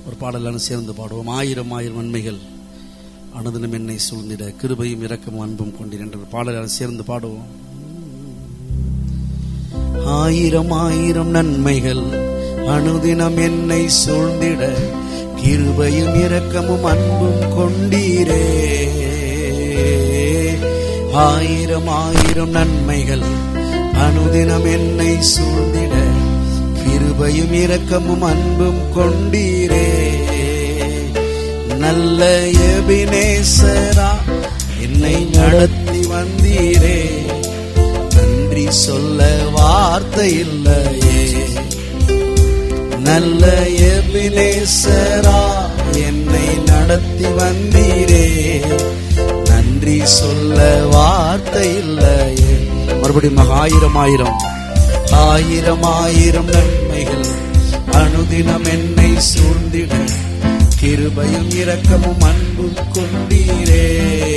ஒரு பாடலான சேர்ந்து பாடுவோம் ஆயிரம் ஆயிரம் நன்மைகள் அனுதினம் என்னை சூழ்ந்திட கிருபையும் இரக்கமும் அன்பும் கொண்டீர் என்ற ஒரு பாடலான சேர்ந்து பாடுவோம் ஆயிரம் ஆயிரம் நன்மைகள் அனுதினம் என்னை சூழ்ந்திட கிருபையும் இரக்கமும் அன்பும் கொண்டீரே ஆயிரம் ஆயிரம் நன்மைகள் அனுதினம் என்னை சூழ்ந்திட கிருபையும் இரக்கமும் அன்பும் கொண்டீரே நல்ல எபினேசரா என்னை நடத்தி வந்தீரே நன்றி சொல்ல வார்த்தை இல்லையே நல்ல எபினேசரா என்னை நடத்தி வந்தீரே நன்றி சொல்ல வார்த்தை இல்லையே மறுபடியும் மகா ஆயிரம் ஆயிரம் ஆயிரம் ஆயிரம் நன்மைகள் அனுதினம் என்னை சூழ்ந்திட கிருபையும் இரக்கமும் அன்பும் கொண்டீரே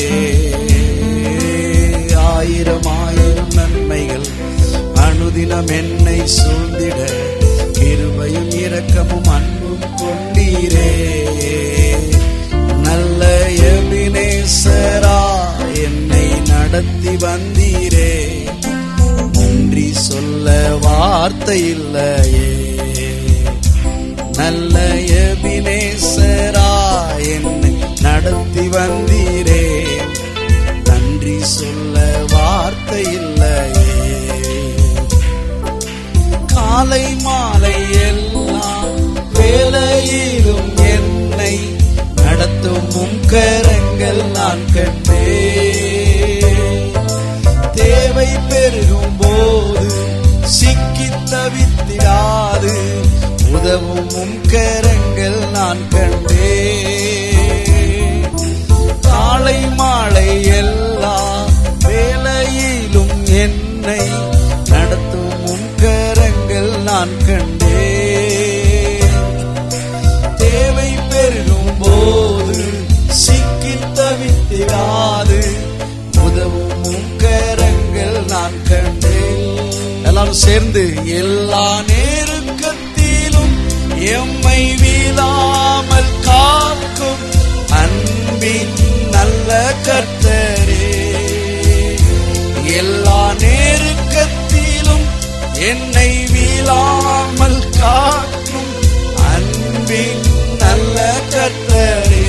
ஆயிரம் ஆயிரம் நன்மைகள் அனுதினம் என்னை சூழ்ந்திட கிருபையும் இரக்கமும் அன்பும் கொண்டீரே நல்ல எபினேசரா என்னை நடத்தி வந்தீரே நன்றி சொல்ல வார்த்தை இல்லையே நல்ல எபினேசரா என்னை நடத்தி வந்தீரே நன்றி சொல்ல வார்த்தை இல்லையே காலை மாலை எல்லாம் வேலையிலும் என்னை நடத்தும் உம் கரங்கள் நான் கண்டே தேவை பெருகும் போது சிக்கி தவித்திடாது உதவும் உம் கரங்கள் நான் கண்டே காலை மாலை எல்லா வேலையிலும் என்னை நடத்தும் உம் கரங்கள் நான் கண்டே தேவை பெருகும் போது சிக்கி தவித்திடாது உதவும் உம் கரங்கள் நான் கண்டேன் எல்லாரும் சேர்ந்து எல்லா நேருக்கத்திலும் எம்மை வீழாமல் காக்கும் அன்பின் நல்ல கர்த்தரே எல்லா நேருக்கத்திலும் என்னை வீழாமல் காக்கும் அன்பின் நல்ல கர்த்தரே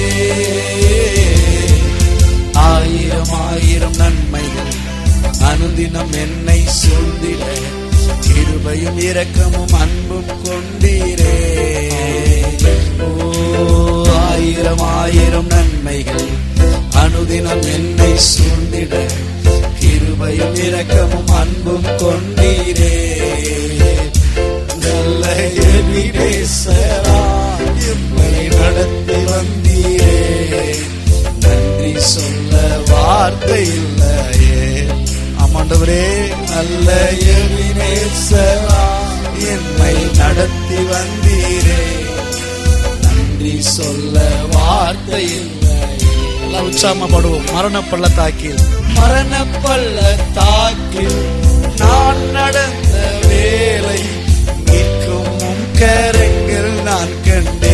ஆயிரம் ஆயிரம் நன்மைகள் அனுதினம் என்னை சூழ்ந்திட கிருபையும் இரக்கமும் அன்பும் கொண்டீரே ஓ ஆயிரம் ஆயிரம் நன்மைகள் அனுதினம் என்னை சூழ்ந்திட கிருபையும் இரக்கமும் அன்பும் கொண்டீரே நல்ல எபிரேசரா எம்மை நடத்தி வந்தீரே நன்றி சொல்ல வார்த்தை இல்லையே ஆமாண்டவரே நல்ல எபிரேசரா என்னை நடத்தி வந்தீரே நன்றி சொல்ல வார்த்தை இல்லையே எல்லாம் உற்சாகமா பாடுவோம் மரண பள்ளத்தாக்கில் மரண பள்ளத்தாக்கில் நான் நடந்த வேலை மீட்கும் உம் கரங்கள் நான் கண்டே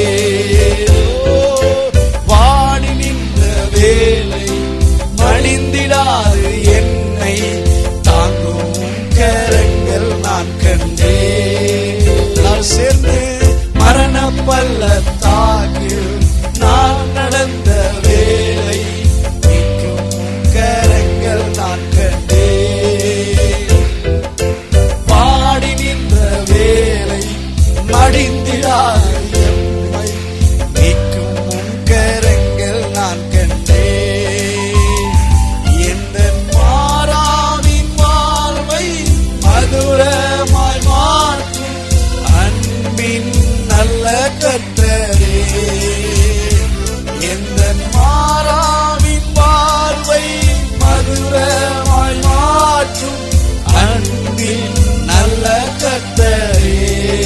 வாடி நின்ற வேலை மடிந்திடாது என்னை தாங்கும் உம் கரங்கள் நான் கண்டே எல்லாரும் சேர்ந்து மரண பள்ளத்தாக்கில் நான் நடந்த வேலை மீட்கும் உம் கரங்கள் நான் கண்டே பாடி நின்ற வேலை மடிந்திடாது எம்மை மீட்கும் உம் கரங்கள் நான் கண்டே எந்த மாறாவின் வாழ்வை மதுரமாய் மாற்றும் அன்பின் நல்ல கத்தரே எந்த மாறாவின் வாழ்வை மதுரமாய் மாற்றும் அன்பின் நல்ல கத்தரே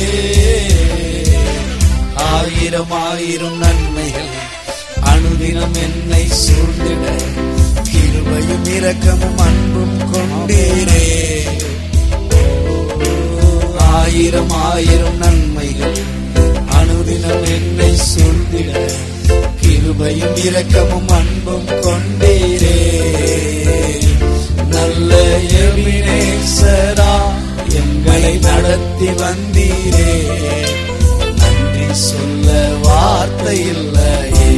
ஆயிரம் ஆயிரம் நன்மைகள் அனுதினம் என்னை சூழ்ந்திட கிருபையும் இரக்கமும் அன்பும் கொண்டீரே ஆயிரம் ஆயிரம் நன்மைகள் அனுதினம் அனுதினம் என்னை சூழ்ந்திட கிருபையும் இரக்கமும் அன்பும் கொண்டீரே நல்ல எபினேசரா எங்களை நடத்தி வந்தீரே நன்றி சொல்ல வார்த்தை இல்லையே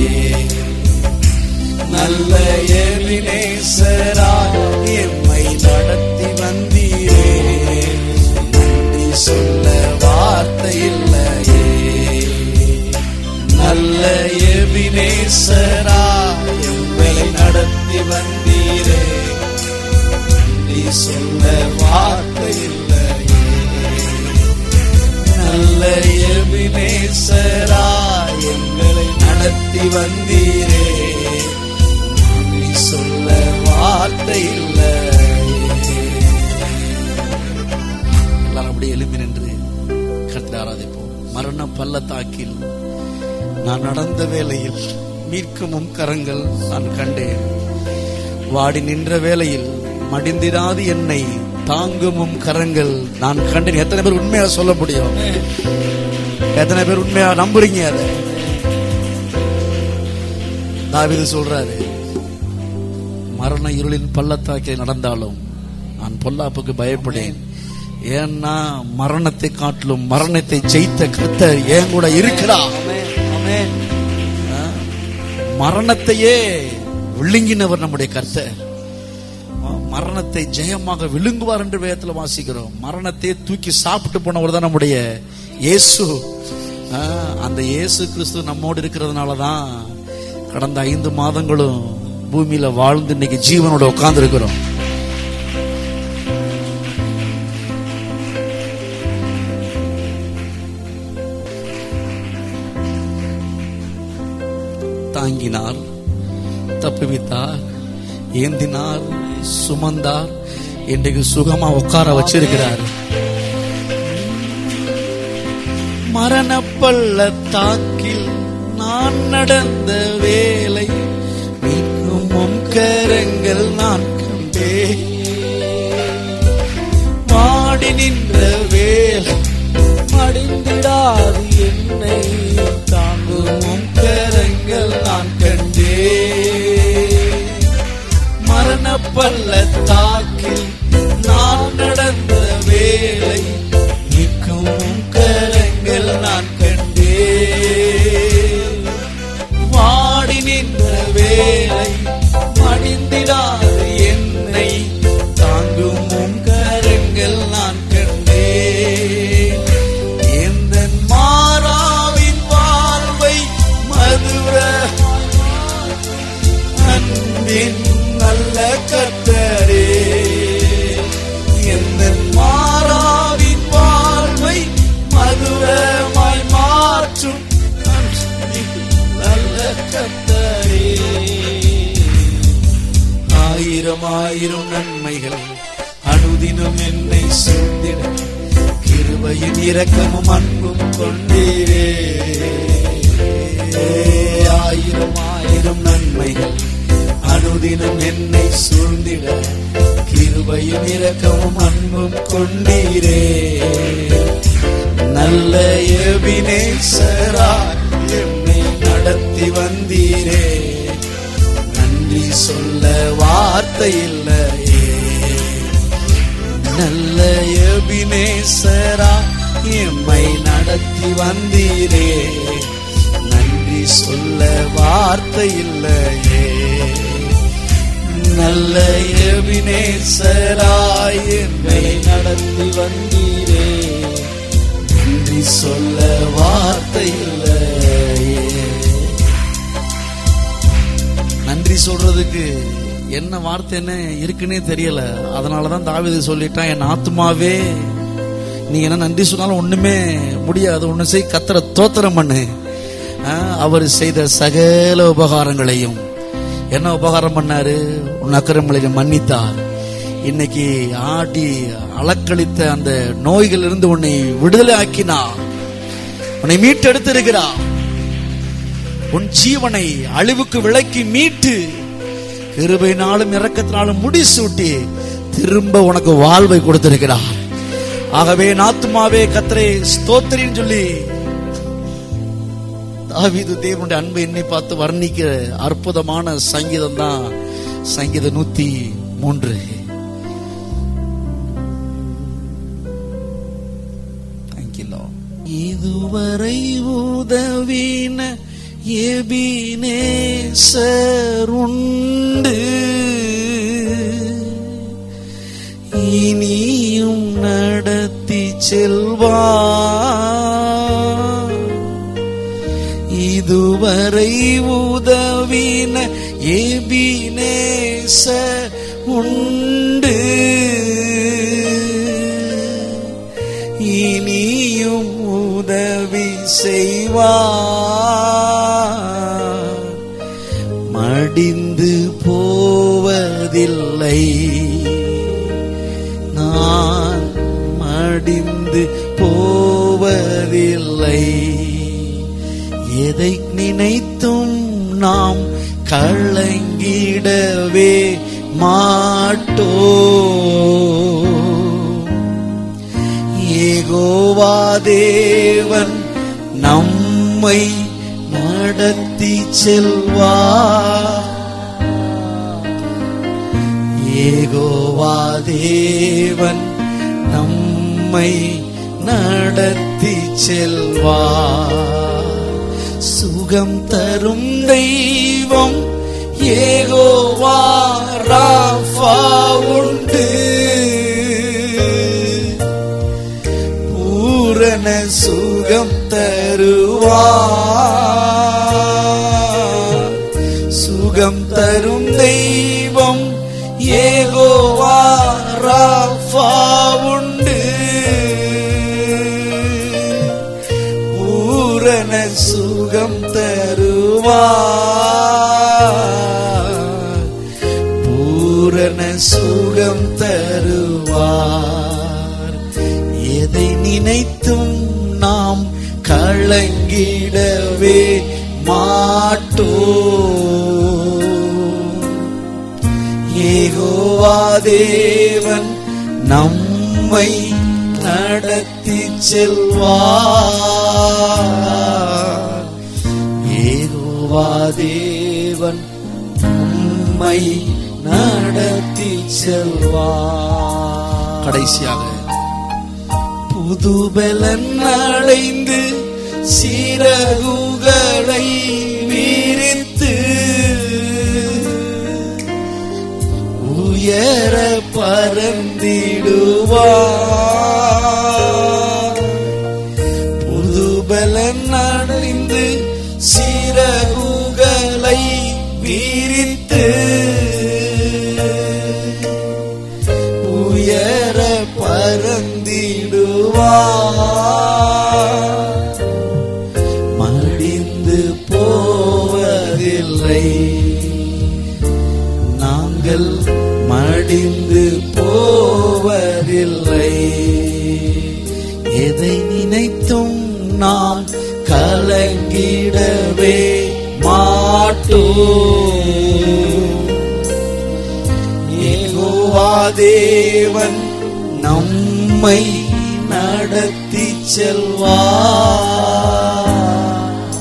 நல்ல எபினேசரா எம்மை நடத்தி வந்தீரே நன்றி சொல்ல வார்த்தை இல்லையே நல்ல எபினேசரா எம்மை நடத்தி வந்தீரே நன்றி சொல்ல வார்த்தை இல்லையே நல்ல எபினேசரா எங்களை நடத்தி வந்தீரே நன்றி சொல்ல வார்த்தை இல்லையே எல்லாரும் அப்படியே எழும்பி நின்று கர்த்தரை ஆராதிப்போம் மரண பள்ளத்தாக்கில் நான் நடந்த வேளையில் மீட்கும் கரங்கள் நான் கண்டேன் வாடி நின்ற வேளையில் மடிந்திராது என்னை தாங்குமும் கரங்கள் நான் கண்டேன் எத்தனை பேர் உண்மையா சொல்ல முடியும் எத்தனை பேர் உண்மையா நம்புறீங்க அதை தாவீது சொல்றாரு மரண இருளின் பள்ளத்தாக்கில் நடந்தாலும் நான் பொல்லாப்புக்கு பயப்படேன் ஏன்னா மரணத்தை காட்டிலும் மரணத்தை ஜெயித்த கர்த்தர் ஏன் கூட இருக்கிறார் ஆமென் ஆ? மரணத்தையே விழுங்கினவர் நம்முடைய கர்த்தர் ஆ, மரணத்தை ஜெயமாக விழுங்குவார் என்று வேதத்தில் வாசிக்கிறோம் மரணத்தை தூக்கி சாப்பிட்டு போனவர் தான் நம்முடைய இயேசு ஆ, அந்த இயேசு கிறிஸ்து நம்மோடு இருக்கிறதுனால தான் கடந்த ஐந்து மாதங்களும் பூமியில வாழ்ந்து இன்னைக்கு ஜீவனோட உட்கார்ந்து இருக்கிறோம் தாங்கினார் தப்புவித்தார் ஏந்தினார் சுமந்தார் இன்றைக்கு சுகமா உட்கார வச்சிருக்கிறார் மரண பள்ளத்தாக்கில் நான் நடந்த வேலை மீட்கும் உம் கரங்கள் நான் கண்டேன் வாடி நின்ற வேலை மடிந்திடாது என்னை தாங்கும் உம் கரங்கள் நான் கண்டேன் மரண பள்ளத்தாக்கில் நான் நடந்த வேலை நிற்கும் உம் கரங்கள் நான் கண்டேன் வாடி நின்ற வேலை மடிந்திடாது என்னை தாங்கும் உம் கரங்கள் நான் கண்டேன் எந்த மாறாவின் வாழ்வை மதுர அன்பின் நல்ல கத்தரே எந்த மாறாவின் வாழ்வை மதுரமாய் மாற்றும் அன்பின் நல்ல கத்தரே ஆயிரம் ஆயிரம் நன்மைகள் அனுதினம் என்னை சூழ்ந்திட கிருபையின் இரக்கமும் அன்பும் கொண்டீரே ஆயிரம் ஆயிரம் நன்மைகள் அனுதினம் என்னை சூழ்ந்திட கிருபையின் இரக்கமும் அன்பும் கொண்டீரே நல்ல எபினேசரா என்னை நடத்தி வந்தீரே நன்றி சொல்ல வார்த்தை இல்லையே நல்ல எபினேசரா எம்மை நடத்தி வந்தீரே நன்றி சொல்ல வார்த்தை இல்லையே நல்ல எபினேசரா எம்மை நடத்தி வந்தீரே நன்றி சொல்ல வார்த்தை இல்லையே நன்றி சொல்றதுக்கு என்ன வார்த்தை என்ன இருக்குன்னே தெரியல அதனாலதான் தாவீது சொல்லிட்டான் என் ஆத்மாவே நீ என்ன நன்றி சொன்னாலும் ஒண்ணுமே முடியாது ஒண்ணு செய் கத்தர தோத்திரம் பண்ணு ஆ, அவர் செய்த சகல உபகாரங்களையும் என்ன உபகாரம் பண்ணாரு உன் அக்கிரமங்களை மன்னித்தார் இன்னைக்கு ஆடி அளக்களித்த அந்த நோய்களிலிருந்து உன்னை விடுதலை ஆக்கினார் உன்னை மீட்டெடுத்திருக்கிறார் உன் ஜீவனை அழிவுக்கு விலக்கி மீட்டு கிருபையினாலும் இரக்கத்தினாலும் முடிசூட்டி திரும்ப உனக்கு வாழ்வை கொடுத்திருக்கிறார் ஆகவே நாத்துமாவே கத்தரை ஸ்தோத்திரின்னு சொல்லி தாவீது தேவனுடைய அன்பை எண்ணி பார்த்து வர்ணிக்கிற அற்புதமான சங்கீதம் தான் சங்கீதம் நூத்தி மூன்று Thank you, Lord. இதுவரை உதவின எபினேசர் உண்டு இனியும் நடத்தி செல்வா இதுவரை உதவின எபினேச உண்டு இனியும் உதவி செய்வார் மடிந்து போவதில்லை நான் மடிந்து போவதில்லை எதை நினைத்தும் நாம் கலங்கிடவே மாட்டோ ஏகோவா தேவன் நம்மை நடத்தி செல்வா ஏகோவா தேவன் நம்மை நடத்தி செல்வா சுகம் தரும் தெய்வம் ஏகோவா ராஃபா உண்டு பூரண சுகம் தருவா சுகம் தரும் தெய்வம் ஏகோவா ராஃபா உண்டு பூரண சுகம் தருவா பூரண சுகம் தருவார் எதை நினைத்தும் நாம் கலங்கிடவே மாட்டோ ஏகோவா தேவன் நம்மை நடத்தி செல்வார் ஏகோவா தேவன் நம்மை நடத்தி செல்வார் கடைசியாக புதுபலன் அடைந்து சிறகுகளை விரித்து உயர பறந்திடுவார் புதுபலன் அடைந்து சிறகுகளை விரித்து உயர பறந்திடுவார் மடிந்து போவதில்லை நாங்கள் மடிந்து போவதில்லை எதை நினைத்தும் நாம் கலங்கிடவே மாட்டோம் ஏகோவா தேவன் நம்மை நடத்தி செல்வார்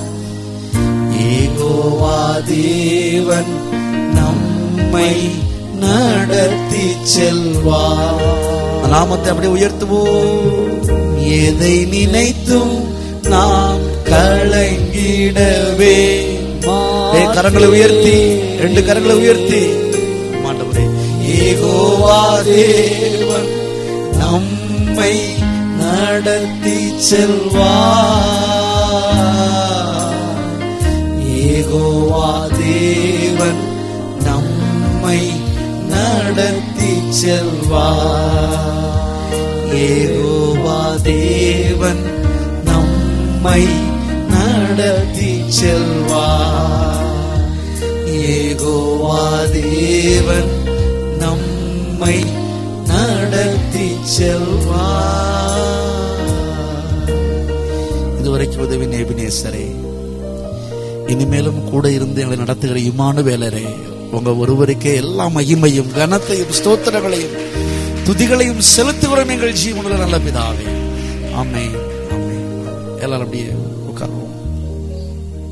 ஏகோவா தேவன் நம்மை நடத்தி செல்வார் அந்த நாமத்தை அப்படியே உயர்த்துவோம் எதை நினைத்தும் நாம் கலங்கிடவே ஏ, கரங்களை உயர்த்தி ரெண்டு கரங்களை உயர்த்தி ஆண்டவரே ஏகோவா தேவன் நம்மை நடத்தி செல்வார் ஏகோவா தேவன் நம்மை நடத்தி செல்வார் ஏகோவா தேவன் நம்மை நடத்தி செல்வார் ஏகோவா தேவன் நம்மை நடத்தி செல்வார் இதுவரைக்கும் உதவி நேபினேசரே இனிமேலும் கூட இருந்து எங்களை நடத்துகிற இம்மானு வேலரே உங்க ஒருவருக்கே எல்லா மகிமையும் கனத்தையும் ஸ்தோத்திரங்களையும் துதிகளையும் செலுத்துகிறோம் எங்கள் ஜீவனுள்ள நல்ல பிதாவே ஆமே ஆமே எல்லாரும் அப்படியே உட்காருவோம்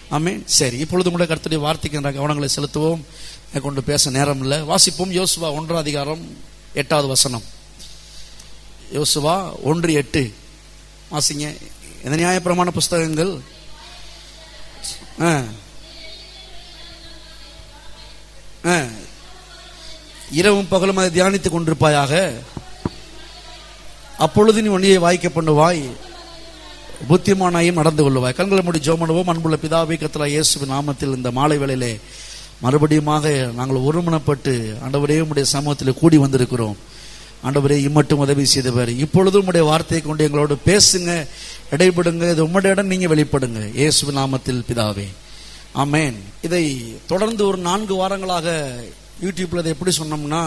ஆமென் சரி இப்பொழுது கூட கர்த்தருடைய வார்த்தைக்கு என்ற கவனங்களை செலுத்துவோம் எனக்கு கொண்டு பேச நேரம் இல்லை வாசிப்போம் யோசுவா ஒன்றாம் அதிகாரம் எட்டாவது வசனம் யோசுவா ஒன்று எட்டு வாசிங்க இந்த நியாயப்பிரமாண புஸ்தகங்கள் ஆ. ஆ. இரவும் பகலும் அதை தியானித்துக் கொண்டிருப்பாயாக அப்பொழுது நீ ஒன்னியை வாய்க்க பண்ணுவாய் புத்திமானாயும் நடந்து கொள்ளுவாய் கண்களை மூடி ஜோமனுவோம் அன்புள்ள பிதாவை கத்தலா இயேசுவின் நாமத்தில் இந்த மாலை வேளையிலே மறுபடியுமாக நாங்கள் ஒருமனப்பட்டு ஆண்டவரே உம்முடைய சமூகத்தில் கூடி வந்திருக்கிறோம் ஆண்டவரே இம்மட்டும் உதவி செய்தவர் இப்பொழுதும் உம்முடைய வார்த்தையை கொண்டு எங்களோடு பேசுங்க இடைபடுங்க இது உம்முடைய இடம் நீங்க வெளிப்படுங்க இயேசுவின் நாமத்தில் பிதாவே ஆமென் இதை தொடர்ந்து ஒரு நான்கு வாரங்களாக யூடியூப்ல இதை எப்படி சொன்னோம்னா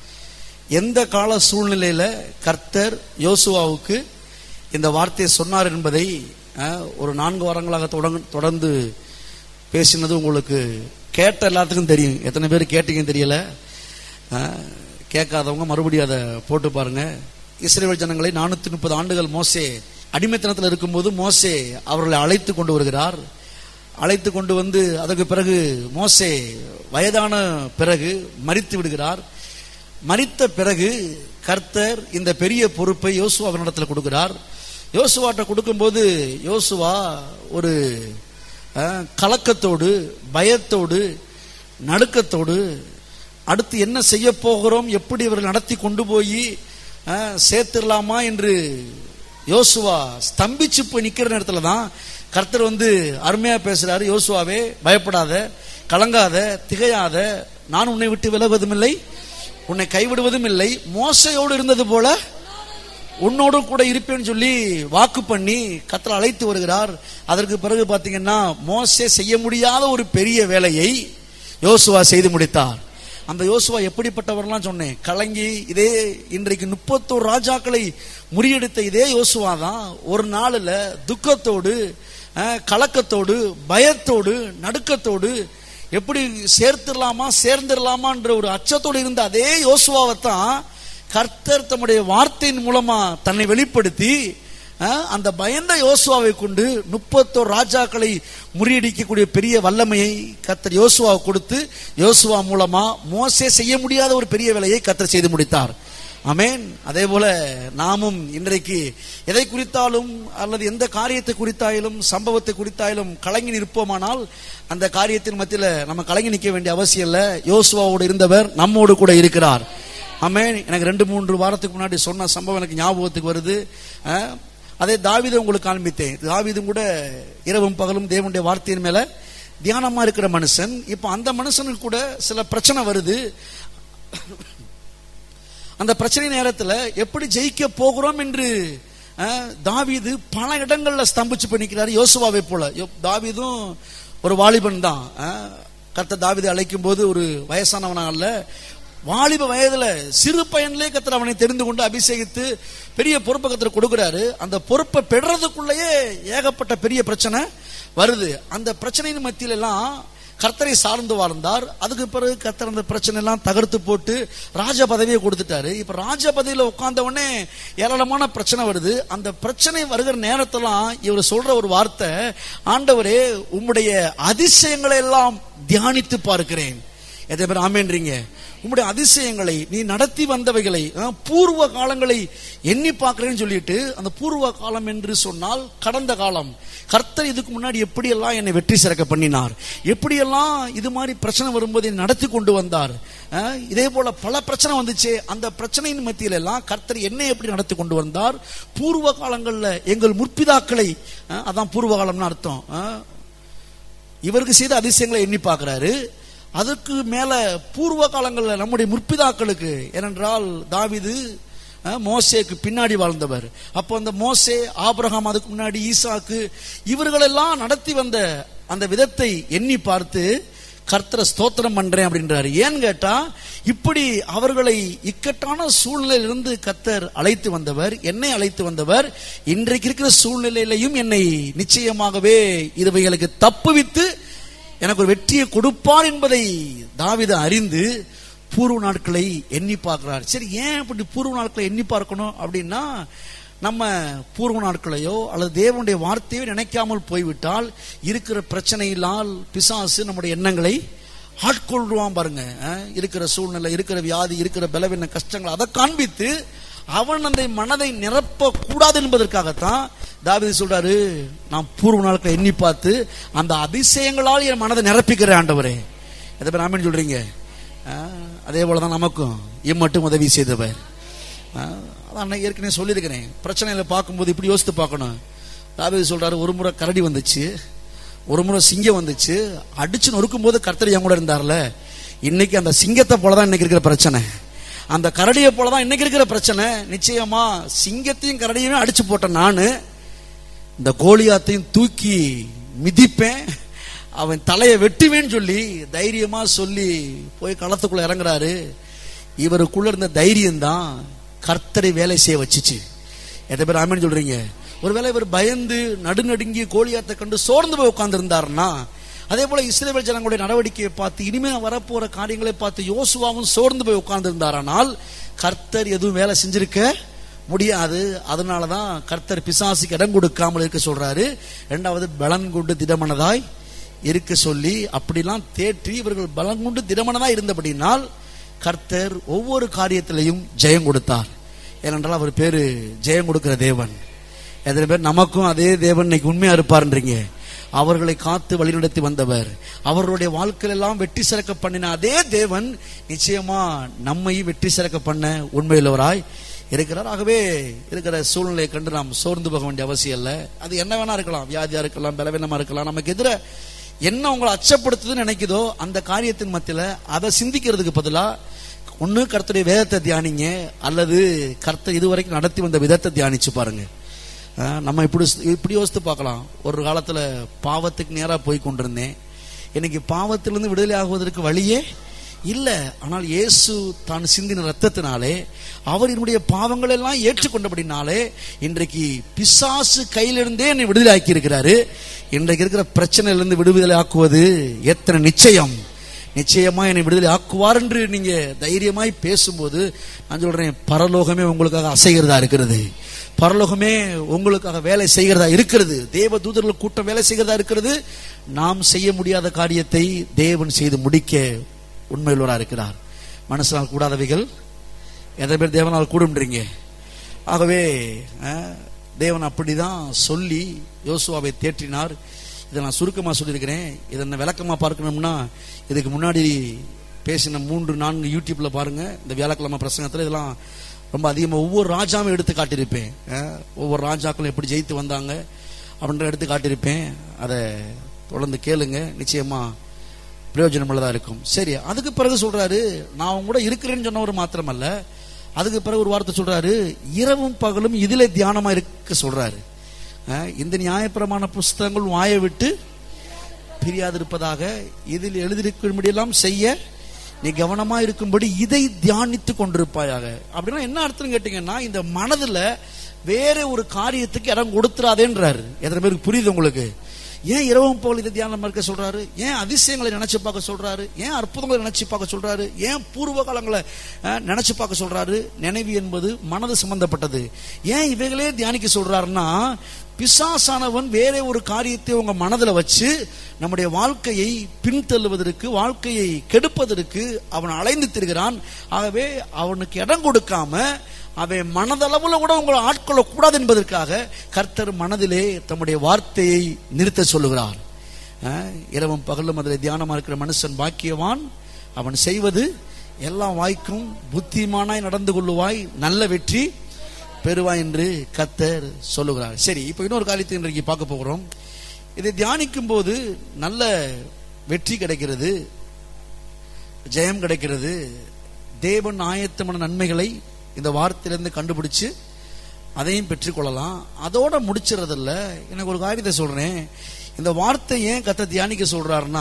எந்த கால சூழ்நிலையில கர்த்தர் யோசுவாவுக்கு இந்த வார்த்தையை சொன்னார் என்பதை அஹ், ஒரு நான்கு வாரங்களாக தொடங்க- தொடர்ந்து பேசினது உங்களுக்கு கேட்ட எல்லாத்துக்கும் தெரியும் எத்தனை பேர் கேட்டீங்கன்னு தெரியல அஹ், கேட்காதவங்க மறுபடியும் அதை போட்டு பாருங்க இஸ்ரேல் ஜனங்களை நானூத்தி முப்பது ஆண்டுகள் மோசே அடிமைத்தனத்தில் இருக்கும்போது மோசே அவர்களை அழைத்து கொண்டு வருகிறார் அழைத்து கொண்டு வந்து அதற்கு பிறகு மோசே வயதான பிறகு மரித்து விடுகிறார் மரித்த பிறகு கர்த்தர் இந்த பெரிய பொறுப்பை யோசுவாவினிடத்தில் கொடுக்கிறார் யோசுவாட்ட கொடுக்கும்போது யோசுவா ஒரு அஹ், கலக்கத்தோடு பயத்தோடு நடுக்கத்தோடு அடுத்து என்ன செய்ய போகிறோம் எப்படி இவர்கள் நடத்தி கொண்டு போய் அஹ், சேர்த்திடலாமா என்று யோசுவா ஸ்தம்பிச்சு போய் நிக்கிற நேரத்துல தான் கர்த்தர் வந்து அருமையா பேசுறாரு யோசுவாவே பயப்படாத கலங்காத திகையாத நான் உன்னை விட்டு விலகுவதும் இல்லை உன்னை கைவிடுவதும் இல்லை மோசையோடு இருந்தது போல உன்னோடு கூட இருப்பேன்னு சொல்லி வாக்கு பண்ணி கத்தர் அழைத்து வருகிறார் அதற்கு பிறகு பாத்தீங்கன்னா மோசே செய்ய முடியாத ஒரு பெரிய வேலையை யோசுவா செய்து முடித்தார் அந்த யோசுவா எப்படிப்பட்டவர்லாம் சொன்னேன் கலங்கி இதே இன்றைக்கு முப்பத்தோரு ராஜாக்களை முறியடித்த இதே யோசுவா தான் ஒரு நாளில் துக்கத்தோடு அஹ், கலக்கத்தோடு பயத்தோடு நடுக்கத்தோடு எப்படி சேர்த்துடலாமா சேர்ந்துடலாமான்ற ஒரு அச்சத்தோடு இருந்த அதே யோசுவாவை தான் கர்த்தர் தம்முடைய வார்த்தையின் மூலமா தன்னை வெளிப்படுத்தி அஹ், அந்த பயந்த யோசுவாவை கொண்டு முப்பத்தோரு ராஜாக்களை முறியடிக்கக்கூடிய பெரிய வல்லமையை கர்த்தர் யோசுவாவை கொடுத்து யோசுவா மூலமா மோசே செய்ய முடியாத ஒரு பெரிய வேலையை கர்த்தர் செய்து முடித்தார் ஆமென் அதே போல நாமும் இன்றைக்கு எதை குறித்தாலும் அல்லது எந்த காரியத்தை குறித்தாயிலும் சம்பவத்தை குறித்தாயிலும் கலங்கி நிற்போமானால் அந்த காரியத்தின் மத்தியில நம்ம கலங்கி நிற்க வேண்டிய அவசியம் இல்லை யோசுவாவோடு இருந்தவர் நம்மோடு கூட இருக்கிறார் ஆமென் எனக்கு ரெண்டு மூன்று வாரத்துக்கு முன்னாடி சொன்ன சம்பவம் எனக்கு ஞாபகத்துக்கு வருது அஹ், அதே தாவீதை உங்களுக்கு காண்பித்தேன் தாவீதும் கூட இரவும் பகலும் தேவனுடைய வார்த்தையின் மேல தியானமா இருக்கிற மனுஷன் இப்போ அந்த மனுஷனுக்கு கூட சில பிரச்சனை வருது அந்த பிரச்சனை நேரத்துல எப்படி ஜெயிக்க போகிறோம் என்று அஹ், தாவீது பல இடங்கள்ல ஸ்தம்பிச்சு பண்ணிக்கிறாரு யோசுவாவை போல யோ- தாவீதும் ஒரு வாலிபன் தான் அஹ், கர்த்தர் தாவீதை அழைக்கும் போது ஒரு வயசானவனா அல்ல வாலிப வயதுல சிறு பையன்லயே கர்த்தர் அவனை தெரிந்து கொண்டு அபிஷேகித்து பெரிய பொறுப்பை கர்த்தர் கொடுக்கிறாரு அந்த பொறுப்பை பெறதுக்குள்ளேயே ஏகப்பட்ட பெரிய பிரச்சனை வருது அந்த பிரச்சனையின் மத்தியில எல்லாம் கர்த்தரை சார்ந்து வாழ்ந்தார் அதுக்கு பிறகு கர்த்தர் அந்த பிரச்சனை எல்லாம் தகர்த்து போட்டு ராஜ பதவியை கொடுத்துட்டாரு இப்ப ராஜ பதவியில உட்கார்ந்த உடனே ஏராளமான பிரச்சனை வருது அந்த பிரச்சனை வருகிற நேரத்தெல்லாம் இவர் சொல்ற ஒரு வார்த்தை ஆண்டவரே உம்முடைய அதிசயங்களை எல்லாம் தியானித்து பார்க்கிறேன் எதை பேர் ஆமேன்றீங்க உம்முடைய அதிசயங்களை நீ நடத்தி வந்தவைகளை அஹ், பூர்வ காலங்களை எண்ணி பார்க்கிறேன்னு சொல்லிட்டு அந்த பூர்வ காலம் என்று சொன்னால் கடந்த காலம் கர்த்தர் இதுக்கு முன்னாடி எப்படியெல்லாம் என்னை வெற்றி சிறக்க பண்ணினார் எப்படியெல்லாம் இது மாதிரி பிரச்சனை வரும்போது என்னை நடத்தி கொண்டு வந்தார் அஹ், இதே போல பல பிரச்சனை வந்துச்சே அந்த பிரச்சனையின் மத்தியில எல்லாம் கர்த்தர் என்னை எப்படி நடத்தி கொண்டு வந்தார் பூர்வ காலங்கள்ல எங்கள் முற்பிதாக்களை அஹ், அதான் பூர்வ காலம்னு அர்த்தம் அஹ், இவருக்கு செய்த அதிசயங்களை எண்ணி பார்க்கிறாரு அதுக்கு மேல பூர்வ காலங்களில் நம்முடைய முற்பிதாக்களுக்கு ஏனென்றால் தாவீது அஹ், மோசேக்கு பின்னாடி வாழ்ந்தவர் அப்போ அந்த மோசே ஆபிரகாம் அதுக்கு முன்னாடி ஈசாக்கு இவர்களெல்லாம் நடத்தி வந்த அந்த விதத்தை எண்ணி பார்த்து கர்த்தரை ஸ்தோத்திரம் பண்றேன் அப்படின்றாரு ஏன்னு கேட்டா இப்படி அவர்களை இக்கட்டான சூழ்நிலையிலிருந்து கர்த்தர் அழைத்து வந்தவர் என்னை அழைத்து வந்தவர் இன்றைக்கு இருக்கிற சூழ்நிலையிலையும் என்னை நிச்சயமாகவே இதுவைகளுக்கு தப்புவித்து எனக்கு ஒரு வெற்றியை கொடுப்பார் என்பதை தாவீது அறிந்து பூர்வ நாட்களை எண்ணி பார்க்கிறார் சரி ஏன் இப்படி பூர்வ நாட்களை எண்ணி பார்க்கணும் அப்படின்னா நம்ம பூர்வ நாட்களையோ அல்லது தேவனுடைய வார்த்தையோ நினைக்காமல் போய்விட்டால் இருக்கிற பிரச்சனையினால் பிசாசு நம்முடைய எண்ணங்களை ஆட்கொள்வான் பாருங்க அஹ், இருக்கிற சூழ்நிலை இருக்கிற வியாதி இருக்கிற பலவீன கஷ்டங்கள் அதை காண்பித்து அவன் அந்த மனதை நிரப்ப கூடாது என்பதற்காகத்தான் தாவீது சொல்றாரு நான் பூர்வ நாட்களை எண்ணி பார்த்து அந்த அதிசயங்களால் என் மனதை நிரப்பிக்கிறேன் ஆண்டவரே எதை பேர் ஆமென் சொல்றீங்க அஹ், அதே போலதான் நமக்கும் இம்மட்டும் உதவி செய்தவர் அஹ், அதான் நான் ஏற்கனவே சொல்லியிருக்கிறேன் பிரச்சனையில பார்க்கும்போது இப்படி யோசித்து பார்க்கணும் தாவீது சொல்றாரு ஒரு முறை கரடி வந்துச்சு ஒரு முறை சிங்கம் வந்துச்சு அடிச்சு நொறுக்கும் போது கர்த்தர் என் கூட இருந்தார்ல இன்னைக்கு அந்த சிங்கத்தை போலதான் இன்னைக்கு இருக்கிற பிரச்சனை அந்த கரடியை போலதான் இன்னைக்கு இருக்கிற பிரச்சனை நிச்சயமா சிங்கத்தையும் கரடியுமே அடிச்சு போட்ட நானு இந்த கோலியாத்தையும் தூக்கி மிதிப்பேன் அவன் தலையை வெட்டுவேன்னு சொல்லி தைரியமா சொல்லி போய் களத்துக்குள்ள இறங்குறாரு இவருக்குள்ள இருந்த தைரியம் தான் கர்த்தரை வேலை செய்ய வச்சுச்சு எத்தனை பேர் ஆமென்னு சொல்றீங்க ஒருவேளை இவர் பயந்து நடுநடுங்கி கோலியாத்தை கண்டு சோர்ந்து போய் உட்கார்ந்திருந்தாருன்னா அதே போல இஸ்ரேல் ஜனங்களுடைய நடவடிக்கையை பார்த்து இனிமே வரப்போற காரியங்களை பார்த்து யோசுவாவும் சோர்ந்து போய் உட்கார்ந்திருந்தாரானால் கர்த்தர் எதுவும் வேலை செஞ்சிருக்க முடியாது அதனாலதான் கர்த்தர் பிசாசுக்கு இடம் கொடுக்காமல் இருக்க சொல்றாரு இரண்டாவது பலன் கொண்டு திடமனதாய் இருக்க சொல்லி அப்படிலாம் தேற்றி இவர்கள் பலன் கொண்டு திடமனதாய் இருந்தபடினால் கர்த்தர் ஒவ்வொரு காரியத்திலையும் ஜெயம் கொடுத்தார் ஏனென்றால் அவர் பேரு ஜெயம் கொடுக்கிற தேவன் எத்தனை பேர் நமக்கும் அதே தேவன் இன்னைக்கு உண்மையா இருப்பார்ன்றீங்க அவர்களை காத்து வழிநடத்தி வந்தவர் அவர்களுடைய வாழ்க்கையிலெல்லாம் வெற்றி சிறக்க பண்ணின அதே தேவன் நிச்சயமா நம்மையும் வெற்றி சிறக்க பண்ண உண்மையுள்ளவராய் இருக்கிறார் ஆகவே இருக்கிற சூழ்நிலையை கண்டு நாம் சோர்ந்து போக வேண்டிய அவசியம் இல்லை அது என்ன வேணா இருக்கலாம் வியாதியா இருக்கலாம் பலவீனமா இருக்கலாம் நமக்கு எதிர என்ன உங்களை அச்சப்படுத்துதுன்னு நினைக்குதோ அந்த காரியத்தின் மத்தியில அதை சிந்திக்கிறதுக்கு பதிலா ஒண்ணு கர்த்தருடைய வேதத்தை தியானிங்க அல்லது கர்த்தர் இதுவரைக்கும் நடத்தி வந்த விதத்தை தியானிச்சு பாருங்க அஹ் நம்ம இப்படி இப்படி யோசித்து பார்க்கலாம் ஒரு காலத்துல பாவத்துக்கு நேரா போய் கொண்டிருந்தேன் இன்னைக்கு பாவத்திலிருந்து விடுதலை ஆகுவதற்கு வழியே இல்ல ஆனால் இயேசு தான் சிந்தின ரத்தத்தினாலே அவர் என்னுடைய பாவங்கள் எல்லாம் ஏற்றுக்கொண்டபடினாலே இன்றைக்கு பிசாசு கையிலிருந்தே என்னை விடுதலை ஆக்கி இருக்கிறாரு இன்றைக்கு இருக்கிற பிரச்சனையிலிருந்து விடுதலை ஆக்குவது எத்தனை நிச்சயம் நிச்சயமா என்னை விடுதலை ஆக்குவார் என்று நீங்க தைரியமாய் பேசும்போது நான் சொல்றேன் பரலோகமே உங்களுக்காக அசைகிறதா இருக்கிறது பரலோகமே உங்களுக்காக வேலை செய்கிறதா இருக்கிறது தேவ தூதர்கள் கூட்டம் வேலை செய்கிறதா இருக்கிறது நாம் செய்ய முடியாத காரியத்தை தேவன் செய்து முடிக்க உண்மையுள்ளவரா இருக்கிறார் மனசனால் கூடாதவைகள் எத்தனை பேர் தேவனால் கூடும்ன்றீங்க ஆகவே அஹ், தேவன் அப்படிதான் சொல்லி யோசுவாவை தேற்றினார் இதை நான் சுருக்கமா சொல்லியிருக்கிறேன் இதை நான் விளக்கமா பார்க்கணும்னா இதுக்கு முன்னாடி பேசின மூன்று நான்கு யூடியூப்ல பாருங்க இந்த வியாழக்கிழமை பிரசங்கத்துல இதெல்லாம் ரொம்ப அதிகமா ஒவ்வொரு ராஜாவும் எடுத்து காட்டியிருப்பேன் அஹ், ஒவ்வொரு ராஜாக்களும் எப்படி ஜெயித்து வந்தாங்க அப்படின்ற எடுத்து காட்டியிருப்பேன் அதை தொடர்ந்து கேளுங்க நிச்சயமா பிரயோஜனம் உள்ளதா இருக்கும் சரி அதுக்கு பிறகு சொல்றாரு நான் அவங்க கூட இருக்கிறேன்னு சொன்னவர் மாத்திரமல்ல அதுக்கு பிறகு ஒரு வார்த்தை சொல்றாரு இரவும் பகலும் இதிலே தியானமா இருக்க சொல்றாரு அஹ், இந்த நியாயப்பிரமாண புஸ்தகங்கள் வாயை விட்டு பிரியாதிருப்பதாக இதில் எழுதியிருக்கும்படியெல்லாம் செய்ய நீ கவனமா இருக்கும்படி இதை தியானித்து கொண்டிருப்பாயாக அப்படின்னா என்ன அர்த்தம் கேட்டீங்கன்னா இந்த மனதுல வேற ஒரு காரியத்துக்கு இடம் கொடுத்துறாதேன்றாரு எத்தனை பேருக்கு புரியுது உங்களுக்கு ஏன் இரவும் போல் இதை தியானம் இருக்க சொல்றாரு ஏன் அதிசயங்களை நினைச்சு பார்க்க சொல்றாரு ஏன் அற்புதங்களை நினைச்சு பார்க்க சொல்றாரு ஏன் பூர்வ காலங்களை அஹ், நினைச்சு பார்க்க சொல்றாரு நினைவு என்பது மனது சம்பந்தப்பட்டது ஏன் இவைகளே தியானிக்க சொல்றாருன்னா பிசாசானவன் வேற ஒரு காரியத்தை உங்க மனதுல வச்சு நம்முடைய வாழ்க்கையை பின்தள்ளுவதற்கு வாழ்க்கையை கெடுப்பதற்கு அவன் அலைந்து திரிகிறான் ஆகவே அவனுக்கு இடம் கொடுக்காம அவன் மனதளவுல கூட உங்களை ஆட்கொள்ள கூடாது என்பதற்காக கர்த்தர் மனதிலே தம்முடைய வார்த்தையை நிறுத்த சொல்லுகிறார் அஹ், இரவும் பகலும் அதில் தியானமா இருக்கிற மனுஷன் பாக்கியவான் அவன் செய்வது எல்லாம் வாய்க்கும் புத்திமானாய் நடந்து கொள்ளுவாய் நல்ல வெற்றி பெறுவாய் என்று கர்த்தர் சொல்லுகிறார் சரி இப்போ இன்னொரு காரியத்தை இன்றைக்கு பார்க்க போகிறோம் இதை தியானிக்கும் போது நல்ல வெற்றி கிடைக்கிறது ஜெயம் கிடைக்கிறது தேவன் ஆயத்தமான நன்மைகளை இந்த வார்த்தையிலிருந்து கண்டுபிடிச்சு அதையும் பெற்றுக்கொள்ளலாம் அதோட முடிச்சிடறதில்ல எனக்கு ஒரு காரியத்தை சொல்றேன் இந்த வார்த்தை ஏன் கத்த தியானிக்க சொல்றாருன்னா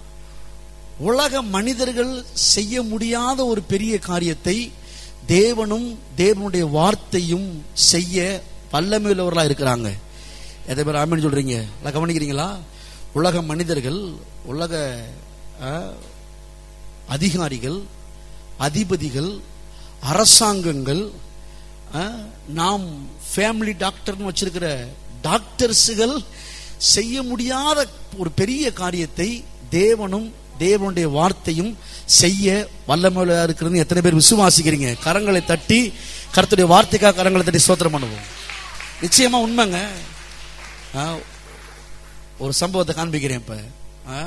உலக மனிதர்கள் செய்ய முடியாத ஒரு பெரிய காரியத்தை தேவனும் தேவனுடைய வார்த்தையும் செய்ய வல்லமையுள்ளவர்களா இருக்கிறாங்க எதை பேர் ஆமென்னு சொல்றீங்க எல்லாம் கவனிக்கிறீங்களா உலக மனிதர்கள் உலக அஹ், அதிகாரிகள் அதிபதிகள் அரசாங்கங்கள் ஆ, நாம் ஃபேமிலி டாக்டர்னு வச்சிருக்கிற டாக்டர்ஸுகள் செய்ய முடியாத ஒரு பெரிய காரியத்தை தேவனும் தேவனுடைய வார்த்தையும் செய்ய வல்லமையா இருக்கிறது எத்தனை பேர் விசுவாசிக்கிறீங்க கரங்களை தட்டி கர்த்தருடைய வார்த்தைக்காக கரங்களை தட்டி ஸ்தோத்திரம் பண்ணுவோம் நிச்சயமா உண்மைங்க ஆ, ஒரு சம்பவத்தை காண்பிக்கிறேன் இப்ப ஆ,